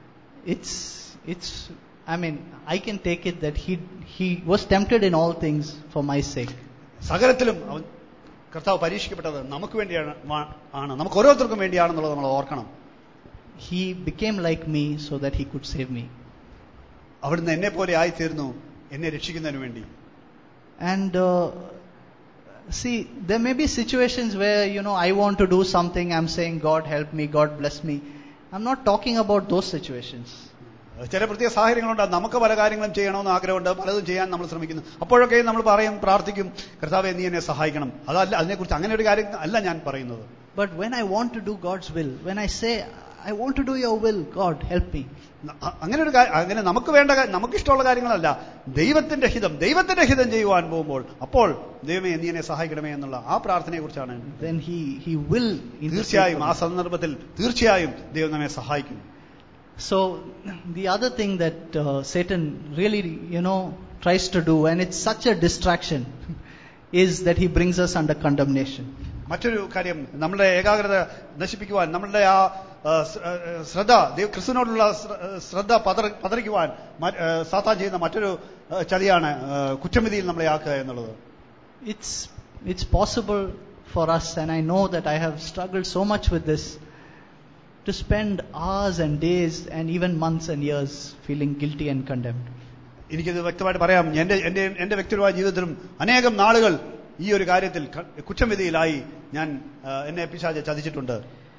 It's, it's, I mean, I can take it that he, he was tempted in all things for my sake.
സകലത്തിലും അവൻ കർത്താവ് പരീക്ഷിക്കപ്പെട്ടത് നമുക്ക് വേണ്ടിയാണ് വാ- ആണ് നമുക്ക് ഓരോരുത്തർക്കും വേണ്ടിയാണെന്നുള്ളത് നമ്മൾ ഓർക്കണം
He became like me so that he could save me.
അവിടുന്ന് എന്നെ പോലെ ആയിത്തീർന്നു എന്നെ രക്ഷിക്കുന്നതിന് വേണ്ടി
And uh, see, there may be situations where, you know, I want to do something, I'm saying, God help me, God bless me. I'm not talking about those situations.
ചില പ്രത്യേക സാഹചര്യങ്ങളുണ്ട് നമുക്ക് പല കാര്യങ്ങളും ചെയ്യണമെന്ന് ആഗ്രഹമുണ്ട് പലതും ചെയ്യാൻ നമ്മൾ ശ്രമിക്കുന്നു അപ്പോഴൊക്കെ നമ്മൾ പറയും പ്രാർത്ഥിക്കും കർത്താവെ നീ എന്നെ സഹായിക്കണം അതല്ല അതിനെക്കുറിച്ച് അങ്ങനെ ഒരു കാര്യം അല്ല ഞാൻ പറയുന്നത്
But when I want to do God's will, when I say, I want to do your will, God help me.
അ- അങ്ങനെ ഒരു കാ- അങ്ങനെ നമുക്ക് വേണ്ട കാ- നമുക്കിഷ്ടമുള്ള കാര്യങ്ങളല്ല ദൈവത്തിന്റെ ഹിതം ദൈവത്തിന്റെ ഹിതം ചെയ്യുവാൻ പോകുമ്പോൾ അപ്പോൾ ദൈവമേ നീ എന്നെ സഹായിക്കണമേ എന്നുള്ള ആ പ്രാർത്ഥനയെ കുറിച്ചാണ്
Then He, he will intercede
തീർച്ചയായും
for
ആ
me.
സന്ദർഭത്തിൽ തീർച്ചയായും ദൈവം നമ്മെ സഹായിക്കും
So the other thing that uh, Satan really, you know, tries to do, and it's such a distraction, is that he brings us under condemnation.
മറ്റൊരു കാര്യം നമ്മളുടെ ഏകാഗ്രത നശിപ്പിക്കുവാൻ നമ്മളുടെ ആ ആ, ശ്ര- ആ, ശ്രദ്ധ ദൈവ ക്രിസ്തുവിനോടുള്ള ശ്ര- ശ്രദ്ധ പതറി പതറിക്കുവാൻ മ- ആ, സാത്താൻ ചെയ്യുന്ന മറ്റൊരു ആ, ചതിയാണ് ആ, കുറ്റവിധിയിൽ നമ്മളെ ആക്കുക എന്നുള്ളത്
It's it's possible for us, and I know that I have struggled so much with this, to spend hours and days and even months and years feeling guilty and condemned.
എനിക്കിത് വ്യക്തമായിട്ട് പറയാം എന്റെ എന്റെ എന്റെ വ്യക്തിപരമായ ജീവിതത്തിലും അനേകം നാളുകൾ ഈ ഒരു കാര്യത്തിൽ ക- കുറ്റവിധിയിലായി ഞാൻ ആ, എന്നെ പിശാചെ ചതിച്ചിട്ടുണ്ട്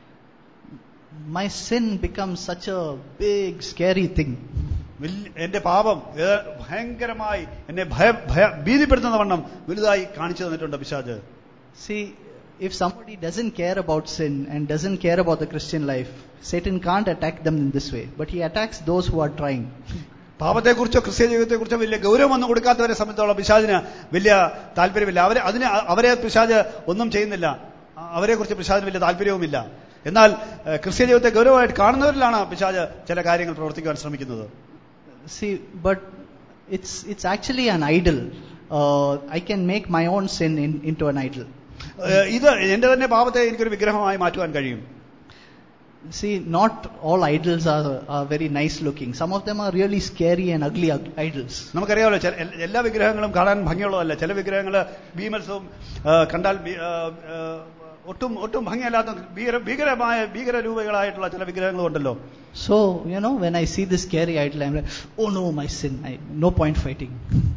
My sin becomes such a big, scary thing.
വലിയ- എന്റെ പാപം ഏ, ഭയങ്കരമായി എന്നെ ഭയ ഭയ ഭീതിപ്പെടുത്തുന്ന വണ്ണം വലുതായി കാണിച്ചു തന്നിട്ടുണ്ട് പിശാജ്
See, if somebody doesn't care about sin and doesn't care about the Christian life, Satan can't attack them in this way, but he attacks those who are trying.
പാപത്തെക്കുറിച്ചോ ക്രിസ്ത്യ ജീവിതത്തെക്കുറിച്ചോ വലിയ ഗൗരവമൊന്നും കൊടുക്കാത്തവരെ സംബന്ധിച്ചോളം പിശാചിന് വലിയ താല്പര്യമില്ല അവരെ അതിന് അവരെ പിശാജ് ഒന്നും ചെയ്യുന്നില്ല അവരെ കുറിച്ച് പിശാചിന് വലിയ താല്പര്യവുമില്ല എന്നാൽ ഏഹ്, ക്രിസ്ത്യ ജീവിതത്തെ ഗൗരവമായിട്ട് കാണുന്നവരിലാണ് പിശാജ് ചില കാര്യങ്ങൾ പ്രവർത്തിക്കുവാൻ ശ്രമിക്കുന്നത്
See, but it's it's actually an idol. Uh, I can make my own sin in, into an idol.
ഏഹ്, ഇത് എന്റെ തന്നെ പാപത്തെ എനിക്കൊരു വിഗ്രഹമായി മാറ്റുവാൻ കഴിയും
See, not all idols are, are very nice looking. Some of them are really scary and ugly ug- idols.
നമുക്കറിയാമല്ലോ ചില L- എല്ലാ വിഗ്രഹങ്ങളും കാണാൻ ഭംഗിയുള്ളതല്ല ചില വിഗ്രഹങ്ങൾ ഭീമത്സവും ആ, കണ്ടാൽ ഭീ- ആ, ആ, ഒട്ടും ഒട്ടും ഭംഗിയല്ലാത്ത ഭീകര ഭീകരമായ ഭീകര രൂപങ്ങളായിട്ടുള്ള ചില വിഗ്രഹങ്ങളും ഉണ്ടല്ലോ
So, you know, when I see this scary idol, I'm like, oh no, my sin. I, no point fighting.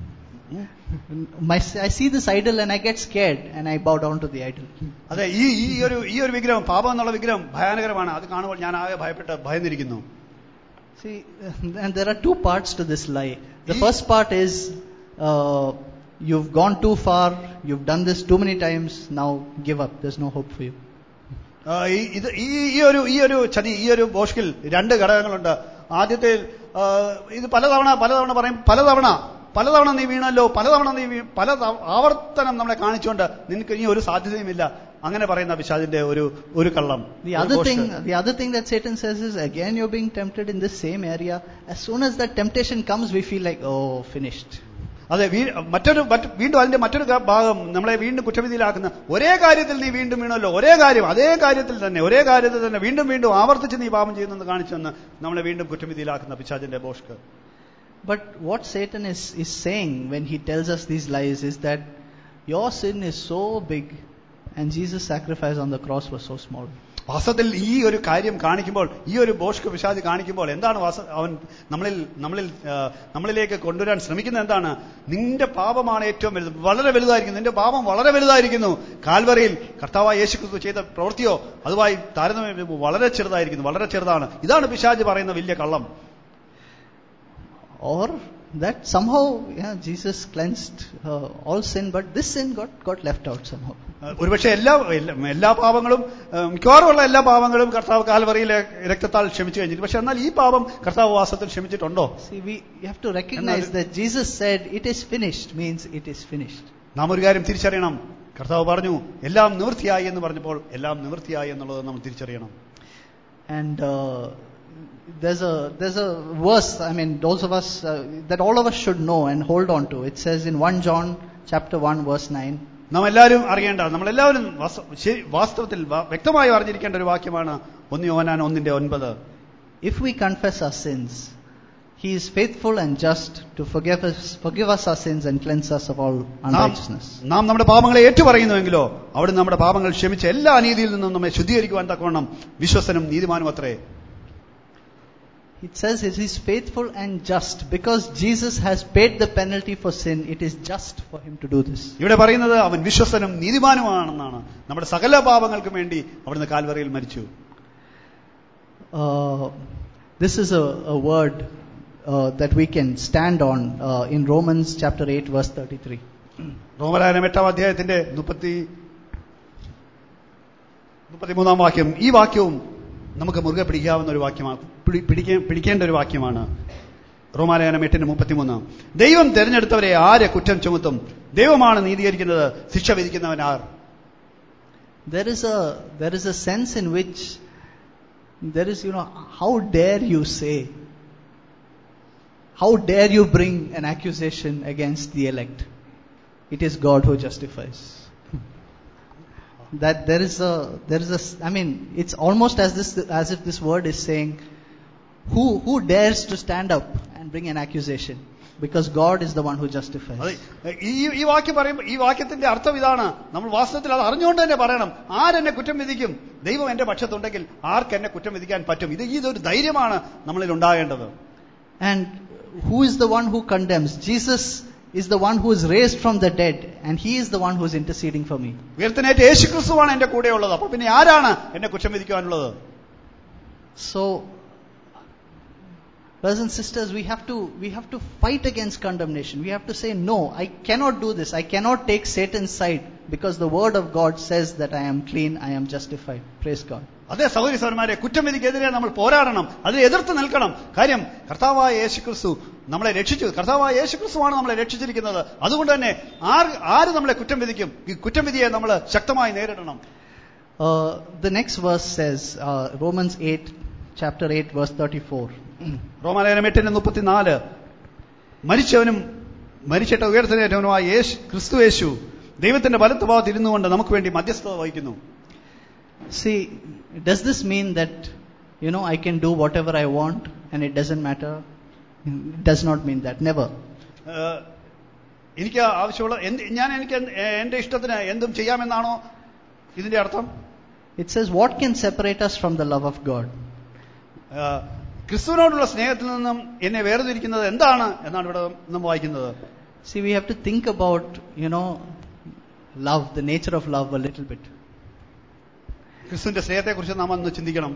My, I see this idol and I get scared and I bow down to the idol.
അതെ ഈ ഈ ഒരു ഈ ഒരു വിഗ്രഹം പാപം എന്നുള്ള വിഗ്രഹം ഭയാനകരമാണ് അത് കാണുമ്പോൾ ഞാൻ ആകെ ഭയപ്പെട്ട് ഭയന്നിരിക്കുന്നു
See, and there are two parts to this lie. The
Ye-
first part is uh, you've gone too far, you've done this too many times, now give up. There's no hope for you.
ആ, ഈ- ഇത് ഈ ഈ ഒരു ഈ ഒരു ചതി ഈ ഒരു ബോഷ്കിൽ രണ്ട് ഘടകങ്ങളുണ്ട് ആദ്യത്തെ ആ, ഇത് പലതവണ പലതവണ പറയും പലതവണ പലതവണ നീ വീണല്ലോ പലതവണ നീ വീ- പല തവ- ആവർത്തനം നമ്മളെ കാണിച്ചുകൊണ്ട് നിനക്ക് ഇനി ഒരു സാധ്യതയുമില്ല അങ്ങനെ പറയുന്ന പിശാദിന്റെ ഒരു ഒരു കള്ളം
The
ഒരു
other
ബോഷ്ക്.
thing, the other thing that Satan says is again you're being tempted in this same area. As soon as that temptation comes, we feel like, oh, finished.
അതെ വീ- മറ്റൊരു മറ്റ് വീണ്ടും അതിന്റെ മറ്റൊരു ക- ഭാഗം നമ്മളെ വീണ്ടും കുറ്റവിധിയിലാക്കുന്ന ഒരേ കാര്യത്തിൽ നീ വീണ്ടും വീണല്ലോ ഒരേ കാര്യം അതേ കാര്യത്തിൽ തന്നെ ഒരേ കാര്യത്തിൽ തന്നെ വീണ്ടും വീണ്ടും ആവർത്തിച്ച് നീ പാപം ചെയ്യുന്നെന്ന് കാണിച്ചെന്ന് നമ്മളെ വീണ്ടും കുറ്റവിധിയിലാക്കുന്ന പിശാചിന്റെ ബോഷ്ക്ക്
But what Satan is, is saying when he tells us these lies is that your sin is so big and Jesus' sacrifice on the cross was so small.
വാസ്തവത്തിൽ ഈ ഒരു കാര്യം കാണിക്കുമ്പോൾ ഈ ഒരു ബോഷ്ക്ക് പിശാചി കാണിക്കുമ്പോൾ എന്താണ് വാസ അവൻ നമ്മളിൽ നമ്മളിൽ ആ, നമ്മളിലേക്ക് കൊണ്ടുവരാൻ ശ്രമിക്കുന്നത് എന്താണ് നിന്റെ പാപമാണ് ഏറ്റവും വലുത് വളരെ വലുതായിരിക്കുന്നു നിന്റെ പാപം വളരെ വലുതായിരിക്കുന്നു കാൽവറിയിൽ കർത്താവായ യേശു ക്രിസ്തു ചെയ്ത പ്രവൃത്തിയോ അതുമായി താരതമ്യം ചെയ്യുമ്പോൾ വളരെ ചെറുതായിരിക്കുന്നു വളരെ ചെറുതാണ് ഇതാണ് പിശാജ് പറയുന്ന വലിയ കള്ളം
Or that somehow yeah, Jesus cleansed uh, all sin, but this sin got, got left out somehow.
ആ, ഒരുപക്ഷെ എല്ലാ എല്ലാ- എല്ലാ പാപങ്ങളും ആ, മിക്കവാറുമുള്ള എല്ലാ പാപങ്ങളും കർത്താവ് കാൽവറിയിലെ രക്തത്താൽ ക്ഷമിച്ചു കഴിഞ്ഞിട്ട് പക്ഷെ എന്നാൽ ഈ പാപം കർത്താവ് വാസത്തിൽ ക്ഷമിച്ചിട്ടുണ്ടോ
See, we you have to recognize that Jesus said, It is finished, means it is finished.
നാം ഒരു കാര്യം തിരിച്ചറിയണം കർത്താവ് പറഞ്ഞു എല്ലാം നിവൃത്തിയായി എന്ന് പറഞ്ഞപ്പോൾ എല്ലാം നിവൃത്തിയായി എന്നുള്ളത് നമ്മൾ തിരിച്ചറിയണം
And uh, there's a there's a verse. I mean, those of us uh, that all of us should know and hold on to. It says in 1 John chapter 1 verse 9.
നാം എല്ലാവരും അറിയേണ്ട നമ്മളെല്ലാവരും വാസ്ത- ശരി- വാസ്തവത്തിൽ വ- വ്യക്തമായി അറിഞ്ഞിരിക്കേണ്ട ഒരു വാക്യമാണ് ഒന്ന് യോഹനാൻ ഒന്നിന്റെ ഒൻപത്
If we confess our sins, He is faithful and just to forgive us, forgive us our sins and cleanse us of all
നാം
unrighteousness.
നാം നമ്മുടെ പാപങ്ങളെ ഏറ്റുപറയുന്നുവെങ്കിലോ അവിടെ നമ്മുടെ പാപങ്ങൾ ക്ഷമിച്ച് എല്ലാ അനീതിയിൽ നിന്നും നമ്മെ ശുദ്ധീകരിക്കുവാൻ തക്കവണ്ണം വിശ്വസനും നീതിമാനും അത്രേ
It says it is faithful and just because Jesus has paid the penalty for sin. It is just for him to do this.
ഇവിടെ പറയുന്നത് അവൻ വിശ്വസനും നീതിമാനുമാണെന്നാണ് നമ്മുടെ സകല പാപങ്ങൾക്കും വേണ്ടി അവിടുന്ന് കാൽവറയിൽ മരിച്ചു
Uh, this is a, a word uh, that we can stand on uh, in Romans chapter 8, verse 33.
റോമരായനം എട്ടാം അധ്യായത്തിന്റെ മുപ്പത്തി മുപ്പത്തിമൂന്നാം വാക്യം ഈ വാക്യവും നമുക്ക് മുറുകെ പിടിക്കാവുന്ന ഒരു വാക്യമാണ് പിടി- പിടിക്കേ- പിടിക്കേണ്ട ഒരു വാക്യമാണ് റോമാലയനം എട്ടിന്റെ മുപ്പത്തിമൂന്ന് ദൈവം തെരഞ്ഞെടുത്തവരെ ആരെ കുറ്റം ചുമത്തും ദൈവമാണ് നീതീകരിക്കുന്നത് ശിക്ഷ വിധിക്കുന്നവൻ ആർ
There is a there is a sense in which there is you know how dare you say how dare you bring an accusation against the elect it is god who justifies that there is a there is a i mean it's almost as this as if this word is saying who who dares to stand up and bring an accusation because god is the one who justifies
അത് ഈ ഈ വാക്യം പറയുമ്പോൾ ഈ വാക്യത്തിന്റെ അർത്ഥം ഇതാണ് നമ്മൾ വാസ്തവത്തിൽ അത് അറിഞ്ഞുകൊണ്ട് തന്നെ പറയണം ആരെന്നെ കുറ്റം വിധിക്കും ദൈവം എന്റെ പക്ഷത്തുണ്ടെങ്കിൽ ആർക്ക് എന്നെ കുറ്റം വിധിക്കാൻ പറ്റും ഇത് ഇതൊരു ധൈര്യമാണ് നമ്മളിൽ ഉണ്ടാകേണ്ടത്
And who is the one who condemns? Jesus is the one who is raised from the dead, and he is the one who is interceding for me.
ഉയർത്തനേറ്റ് യേശു ക്രിസ്തുവാണ് എന്റെ കൂടെയുള്ളത് അപ്പൊ പിന്നെ ആരാണ് എന്നെ കുറ്റം വിധിക്കുവാനുള്ളത്
So, brothers and sisters, we have to we have to fight against condemnation. We have to say, no, I cannot do this. I cannot take Satan's side because the word of God says that I am clean, I am justified. Praise God.
അതേ സഹോദരി സഹോദരന്മാരെ കുറ്റംവിധിക്കെതിരെ നമ്മൾ പോരാടണം അതിനെ എതിർത്ത് നിൽക്കണം കാര്യം കർത്താവായ യേശു ക്രിസ്തു നമ്മളെ രക്ഷിച്ചു കർത്താവായ യേശു ക്രിസ്തുവാണ് നമ്മളെ രക്ഷിച്ചിരിക്കുന്നത് അതുകൊണ്ട് തന്നെ ആര് ആര് നമ്മളെ കുറ്റം വിധിക്കും ഈ കുറ്റംവിധിയെ നമ്മൾ ശക്തമായി നേരിടണം
Uh, the next verse says, uh, Romans 8, chapter 8, verse 34.
റോമാലയനം എട്ടിന്റെ മുപ്പത്തിനാല് മരിച്ചവനും മരിച്ചിട്ട് ഉയർത്തനേറ്റവനുമായ യേശു ക്രിസ്തു യേശു ദൈവത്തിന്റെ വലത്ത് ഭാഗത്ത് ഇരുന്നുകൊണ്ട് നമുക്ക് വേണ്ടി മധ്യസ്ഥത വഹിക്കുന്നു
See, does this mean that, you know, I can do whatever I want and it doesn't matter? It does not mean that. Never.
ഏഹ്, എനിക്ക് ആവശ്യമുള്ള എന്ത് ഞാൻ എനിക്ക് എന്ത്- എന്റെ ഇഷ്ടത്തിന് എന്തും ചെയ്യാമെന്നാണോ ഇതിന്റെ അർത്ഥം
It says, what can separate us from the love of God?
ഏഹ്, ക്രിസ്തുവിനോടുള്ള സ്നേഹത്തിൽ നിന്നും എന്നെ വേർതിരിക്കുന്നത് എന്താണ് എന്നാണ് ഇവിടെ നാം വായിക്കുന്നത്
See, we have to think about, you know, love, the nature of love a little bit.
ക്രിസ്തുവിന്റെ സ്നേഹത്തെക്കുറിച്ച് നാം ഒന്ന് ചിന്തിക്കണം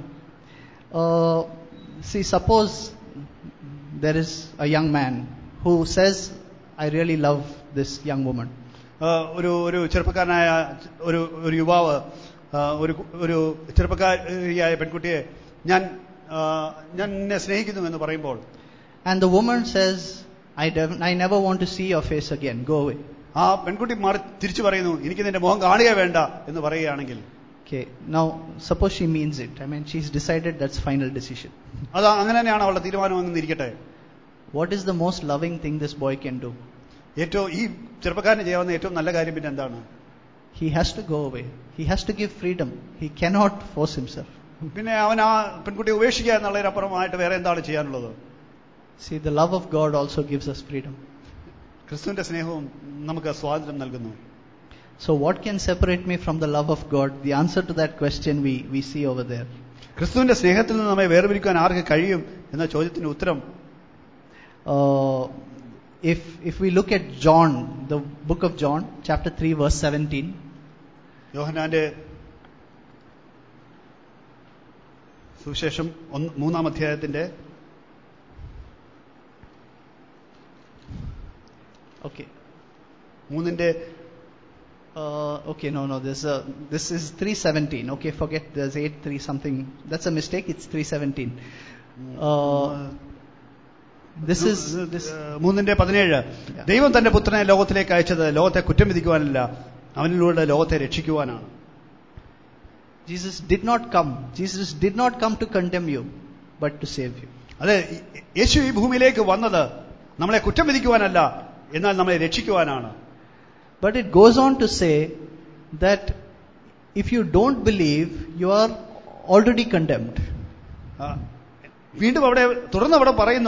Uh, see, suppose there is a young man who says, I really love this young woman.
ഏഹ്, ഒരു ഒരു ചെറുപ്പക്കാരനായ ഒരു ഒരു യുവാവ് ഏഹ്, ഒരു ഒരു ചെറുപ്പക്കാരിയായ പെൺകുട്ടിയെ ഞാൻ ഏഹ്, ഞാൻ നിന്നെ സ്നേഹിക്കുന്നു എന്ന് പറയുമ്പോൾ
And the woman says, I, dev- I never want to see your face again. Go away.
ആ പെൺകുട്ടി മാറി തിരിച്ചു പറയുന്നു എനിക്ക് നിന്റെ മുഖം കാണുക വേണ്ട എന്ന് പറയുകയാണെങ്കിൽ
Okay, now suppose she means it. I mean, she's decided that's final decision.
അത് അങ്ങനെ തന്നെയാണ് അവളുടെ തീരുമാനം എന്ന് ഇരിക്കട്ടെ
What is the most loving thing this boy can do?
ഏറ്റവും ഈ ചെറുപ്പക്കാരന് ചെയ്യാവുന്ന ഏറ്റവും നല്ല കാര്യം പിന്നെ എന്താണ്
He has to go away. He has to give freedom. He cannot force himself.
പിന്നെ അവൻ ആ പെൺകുട്ടിയെ ഉപേക്ഷിക്കുക എന്നുള്ളതിനപ്പുറമായിട്ട് വേറെ എന്താണ് ചെയ്യാനുള്ളത്
See, the love of God also gives us freedom.
ക്രിസ്തുവിന്റെ സ്നേഹവും നമുക്ക് സ്വാതന്ത്ര്യം നൽകുന്നു
So, what can separate me from the love of God? The answer to that question we, we see over there.
ക്രിസ്തുവിന്റെ സ്നേഹത്തിൽ നിന്ന് നമ്മെ വേർപിരിക്കാൻ ആർക്ക് കഴിയും എന്ന ചോദ്യത്തിന് ഉത്തരം
Uh, if, if we look at John, the book of John, chapter 3, verse 17,
യോഹനാന്റെ സുവിശേഷം ഒന്ന് മൂന്നാം അധ്യായത്തിന്റെ
okay.
മൂന്നിന്റെ
Uh, okay, no, no. This uh, this is 317. Okay, forget there's 8 3 something. That's a mistake. It's 317. Uh, this is this.
ഏഹ്, മൂന്നിന്റെ പതിനേഴ് ദൈവം തന്റെ പുത്രനെ ലോകത്തിലേക്ക് അയച്ചത് ലോകത്തെ കുറ്റം വിധിക്കുവാനല്ല അവനിലൂടെ ലോകത്തെ രക്ഷിക്കുവാനാണ്
Jesus did not come. Jesus did not come to condemn you, but to save you.
അതെ യേശു ഈ ഭൂമിയിലേക്ക് വന്നത് നമ്മളെ കുറ്റം വിധിക്കുവാനല്ല എന്നാൽ നമ്മളെ രക്ഷിക്കുവാനാണ്
But it goes on to say that if you don't believe, you are already condemned.
ആ, വീണ്ടും അവിടെ തുടർന്ന് അവിടെ പറയുന്നു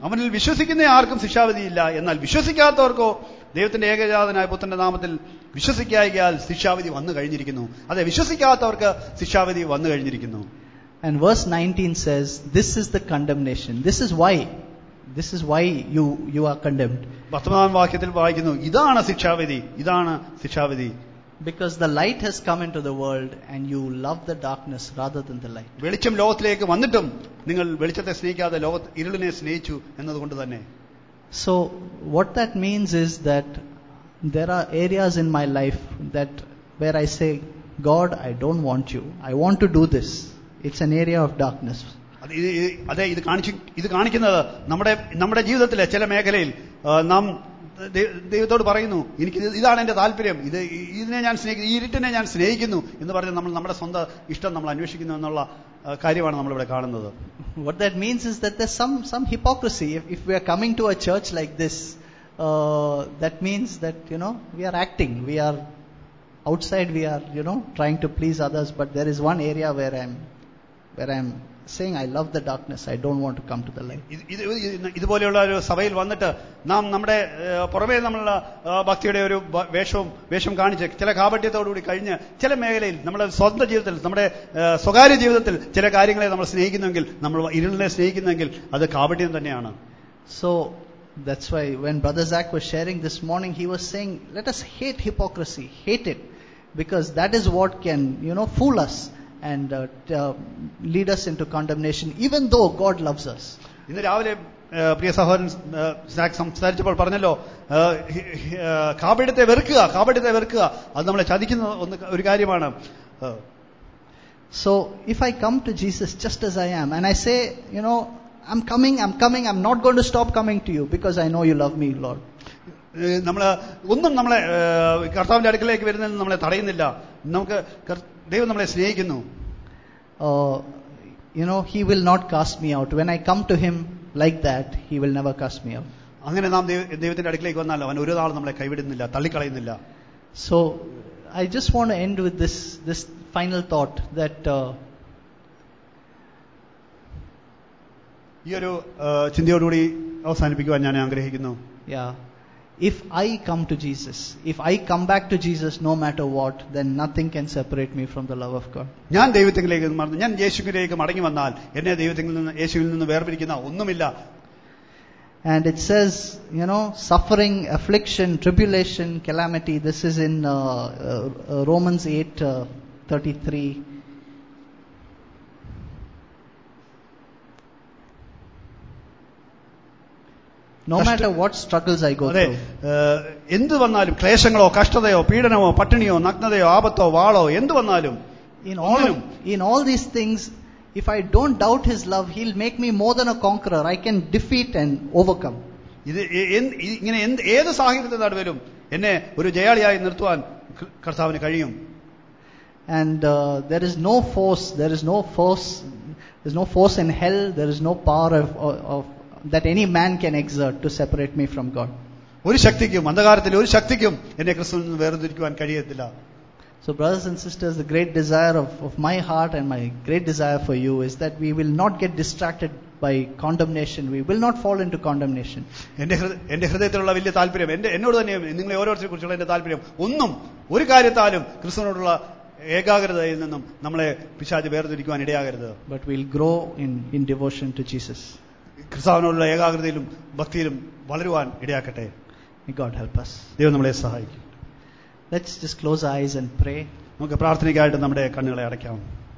അവനിൽ വിശ്വസിക്കുന്ന ആർക്കും ശിക്ഷാവിധിയില്ല എന്നാൽ വിശ്വസിക്കാത്തവർക്കോ ദൈവത്തിന്റെ ഏകജാതനായ പുത്രന്റെ നാമത്തിൽ വിശ്വസിക്കായികയാൽ ശിക്ഷാവിധി വന്നു കഴിഞ്ഞിരിക്കുന്നു അതെ വിശ്വസിക്കാത്തവർക്ക് ശിക്ഷാവിധി വന്നു കഴിഞ്ഞിരിക്കുന്നു
And verse 19 says, This is the condemnation. This is why. This is why you, you are condemned.
പത്തൊമ്പതാം വാക്യത്തിൽ വായിക്കുന്നു ഇതാണ് ശിക്ഷാവിധി ഇതാണ് ശിക്ഷാവിധി
Because the light has come into the world and you love the darkness rather than the light.
വെളിച്ചം ലോകത്തിലേക്ക് വന്നിട്ടും നിങ്ങൾ വെളിച്ചത്തെ സ്നേഹിക്കാതെ ലോക ഇരുളിനെ സ്നേഹിച്ചു എന്നതുകൊണ്ട് തന്നെ
So, what that means is that there are areas in my life that where I say, God, I don't want you. I want to do this. It's an area of darkness.
അത് ഇത് ഇത് അതെ ഇത് കാണിച്ചു ഇത് കാണിക്കുന്നത് നമ്മുടെ നമ്മുടെ ജീവിതത്തിലെ ചില മേഖലയിൽ ആ, നാം ദൈ- ദൈവത്തോട് പറയുന്നു എനിക്ക് ഇത് ഇതാണ് എന്റെ താല്പര്യം ഇത് ഈ- ഇതിനെ ഞാൻ സ്നേഹിക്കുന്നു ഈ ഇരുട്ടിനെ ഞാൻ സ്നേഹിക്കുന്നു എന്ന് പറഞ്ഞ് നമ്മൾ നമ്മുടെ സ്വന്തം ഇഷ്ടം നമ്മൾ അന്വേഷിക്കുന്നു എന്നുള്ള ആ, കാര്യമാണ് നമ്മളിവിടെ കാണുന്നത്
What that means is that there's some, some hypocrisy. If, if we are coming to a church like this, uh, that means that, you know, we are acting. We are outside, we are, you know, trying to please others, but there is one area where I'm, where I'm saying, I love the darkness. I don't want to come to the light.
ഇത് ഇത് ഇത് ഇതുപോലെയുള്ള ഒരു സഭയിൽ വന്നിട്ട് നാം നമ്മുടെ ഏഹ്, പുറമേ നമ്മളുള്ള ആ, ഭക്തിയുടെ ഒരു ബ- വേഷവും വേഷം കാണിച്ച് ചില കാപട്യത്തോടുകൂടി കഴിഞ്ഞ് ചില മേഖലയിൽ നമ്മുടെ സ്വന്തം ജീവിതത്തിൽ നമ്മുടെ ഏഹ്, സ്വകാര്യ ജീവിതത്തിൽ ചില കാര്യങ്ങളെ നമ്മൾ സ്നേഹിക്കുന്നെങ്കിൽ നമ്മൾ ഇരുളിനെ സ്നേഹിക്കുന്നെങ്കിൽ അത് കാപട്യം തന്നെയാണ്
So that's why when Brother Zach was sharing this morning, he was saying, let us hate hypocrisy, hate it, because that is what can, you know, fool us and uh, t- uh, lead us into condemnation, even though God loves us.
ഇന്ന് രാവിലെ ഏഹ്, പ്രിയ സഹോദരൻ ഏഹ്, sac സംസാരിച്ചപ്പോൾ പറഞ്ഞല്ലോ ഏഹ്, he- he- ഏഹ്, കാപട്യത്തെ വെറുക്കുക കാപട്യത്തെ വെറുക്കുക അത് നമ്മളെ ചതിക്കുന്ന ഒന്ന് ഒരു കാര്യമാണ് ഏഹ്,
So if I come to Jesus just as I am, and I say, you know, I'm coming, I'm coming, I'm not going to stop coming to you because I know you love me, Lord.
നമ്മൾ ഒന്നും നമ്മളെ ഏഹ്, കർത്താവിന്റെ അടുക്കലേക്ക് വരുന്നതിന് നമ്മളെ തടയുന്നില്ല നമുക്ക് കർ- ദൈവം നമ്മളെ സ്നേഹിക്കുന്നു
Uh, you know, He will not cast me out. When I come to Him like that, He will never cast me out.
അങ്ങനെ നാം ദൈവ- ദൈവത്തിന്റെ അടുക്കിലേക്ക് വന്നാൽ അവൻ ഒരു നാൾ നമ്മളെ കൈവിടുന്നില്ല തള്ളിക്കളയുന്നില്ല
So I just want to end with this this final thought that uh,
ഈ ഒരു ഏഹ്, ചിന്തയോടുകൂടി അവസാനിപ്പിക്കുവാൻ ഞാൻ ആഗ്രഹിക്കുന്നു
yeah, if I come to Jesus, if I come back to Jesus no matter what, then nothing can separate me from the love of God.
ഞാൻ ദൈവത്തിലേക്ക് മടങ്ങി ഞാൻ യേശുവിലേക്ക് മടങ്ങി വന്നാൽ എന്നെ ദൈവത്തിൽ നിന്ന് യേശുവിൽ നിന്ന് വേർപിരിക്കുന്ന ഒന്നുമില്ല
And it says, you know, suffering, affliction, tribulation, calamity. This is in uh, uh, Romans 8 uh, 33. No
Kashta-
matter what struggles I go
അതെ
through.
ഏഹ്, എന്ത് വന്നാലും ക്ലേശങ്ങളോ കഷ്ടതയോ പീഡനമോ പട്ടിണിയോ നഗ്നതയോ ആപത്തോ വാളോ എന്ത് വന്നാലും
In all,
ഒന്നിനും
in all these things, if I don't doubt His love, He'll make me more than a conqueror. I can defeat and overcome.
ഇത് എ- എന്ത്- ഈ- ഇങ്ങനെ എന്ത് ഏത് സാഹചര്യത്തെ നടുവിലും എന്നെ ഒരു ജയാളിയായി നിർത്തുവാൻ ക- കർത്താവിന് കഴിയും
And uh, there is no force, there is no force, there's no force in hell, there is no power of, of, of that any man can exert to separate me from God.
ഒരു ശക്തിക്കും അന്ധകാരത്തിൽ ഒരു ശക്തിക്കും എന്നെ ക്രിസ്തുവിൽ നിന്ന് വേർതിരിക്കുവാൻ കഴിയത്തില്ല
So, brothers and sisters, the great desire of, of my heart and my great desire for you is that we will not get distracted by condemnation. We will not fall into condemnation.
എന്റെ ഹൃദ- എന്റെ ഹൃദയത്തിലുള്ള വലിയ താല്പര്യം എന്റെ എന്നോട് തന്നെ നിങ്ങളെ ഓരോരുത്തരെ കുറിച്ചുള്ള എന്റെ താല്പര്യം ഒന്നും ഒരു കാര്യത്താലും ക്രിസ്തുവിനോടുള്ള ഏകാഗ്രതയിൽ നിന്നും നമ്മളെ പിശാച് വേർതിരിക്കുവാൻ ഇടയാകരുത്
But we'll grow in, in devotion to Jesus.
ക്രിസ്താവിനോടുള്ള ഏകാഗ്രതയിലും ഭക്തിയിലും വളരുവാൻ ഇടയാക്കട്ടെ
May God help us.
ദൈവം നമ്മളെ സഹായിക്കും
Let's just close our eyes and pray.
നമുക്ക് പ്രാർത്ഥനയ്ക്കായിട്ട് നമ്മുടെ കണ്ണുകളെ അടയ്ക്കാം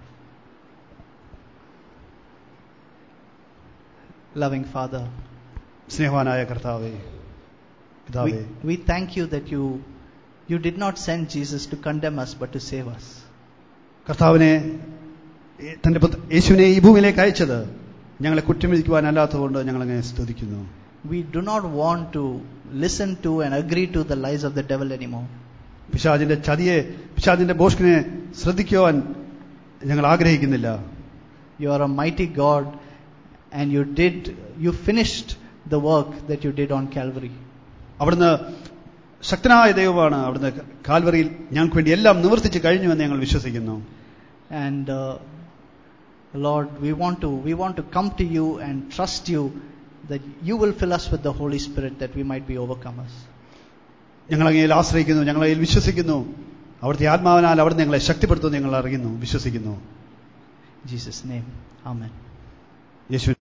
Loving Father,
സ്നേഹവാനായ കർത്താവേ പിതാവേ
we, we thank you that you, you did not send Jesus to condemn us but to save us.
കർത്താവിനെ ഏ- തന്റെ പുത്ര- യേശുവിനെ ഈ ഭൂമിയിലേക്ക് അയച്ചത് ഞങ്ങളെ കുറ്റമിരിക്കുവാനല്ലാത്തതുകൊണ്ട് ഞങ്ങൾ അങ്ങനെ സ്തുതിക്കുന്നു
We do not want to listen to and agree to the lies of the devil anymore.
പിശാജിന്റെ ചതിയെ പിശാജിന്റെ ബോഷ്കിനെ ശ്രദ്ധിക്കുവാൻ ഞങ്ങൾ ആഗ്രഹിക്കുന്നില്ല
You are a mighty God and you did, you finished the work that you did on Calvary.
അവിടുന്ന് ശക്തനായ ദൈവമാണ് അവിടുന്ന് കാൽവറിയിൽ ഞങ്ങൾക്ക് വേണ്ടി എല്ലാം നിവർത്തിച്ച് കഴിഞ്ഞുവെന്ന് ഞങ്ങൾ വിശ്വസിക്കുന്നു
And uh, Lord, we want to we want to come to you and trust you that you will fill us with the Holy Spirit that we might be overcomers.
ഞങ്ങൾ അങ്ങയിൽ ആശ്രയിക്കുന്നു ഞങ്ങളതിൽ വിശ്വസിക്കുന്നു അവിടുത്തെ ആത്മാവിനാൽ അവിടെ ഞങ്ങളെ ശക്തിപ്പെടുത്തുമെന്ന് ഞങ്ങൾ അറിയുന്നു വിശ്വസിക്കുന്നു
In Jesus' name, Amen.
Yeshu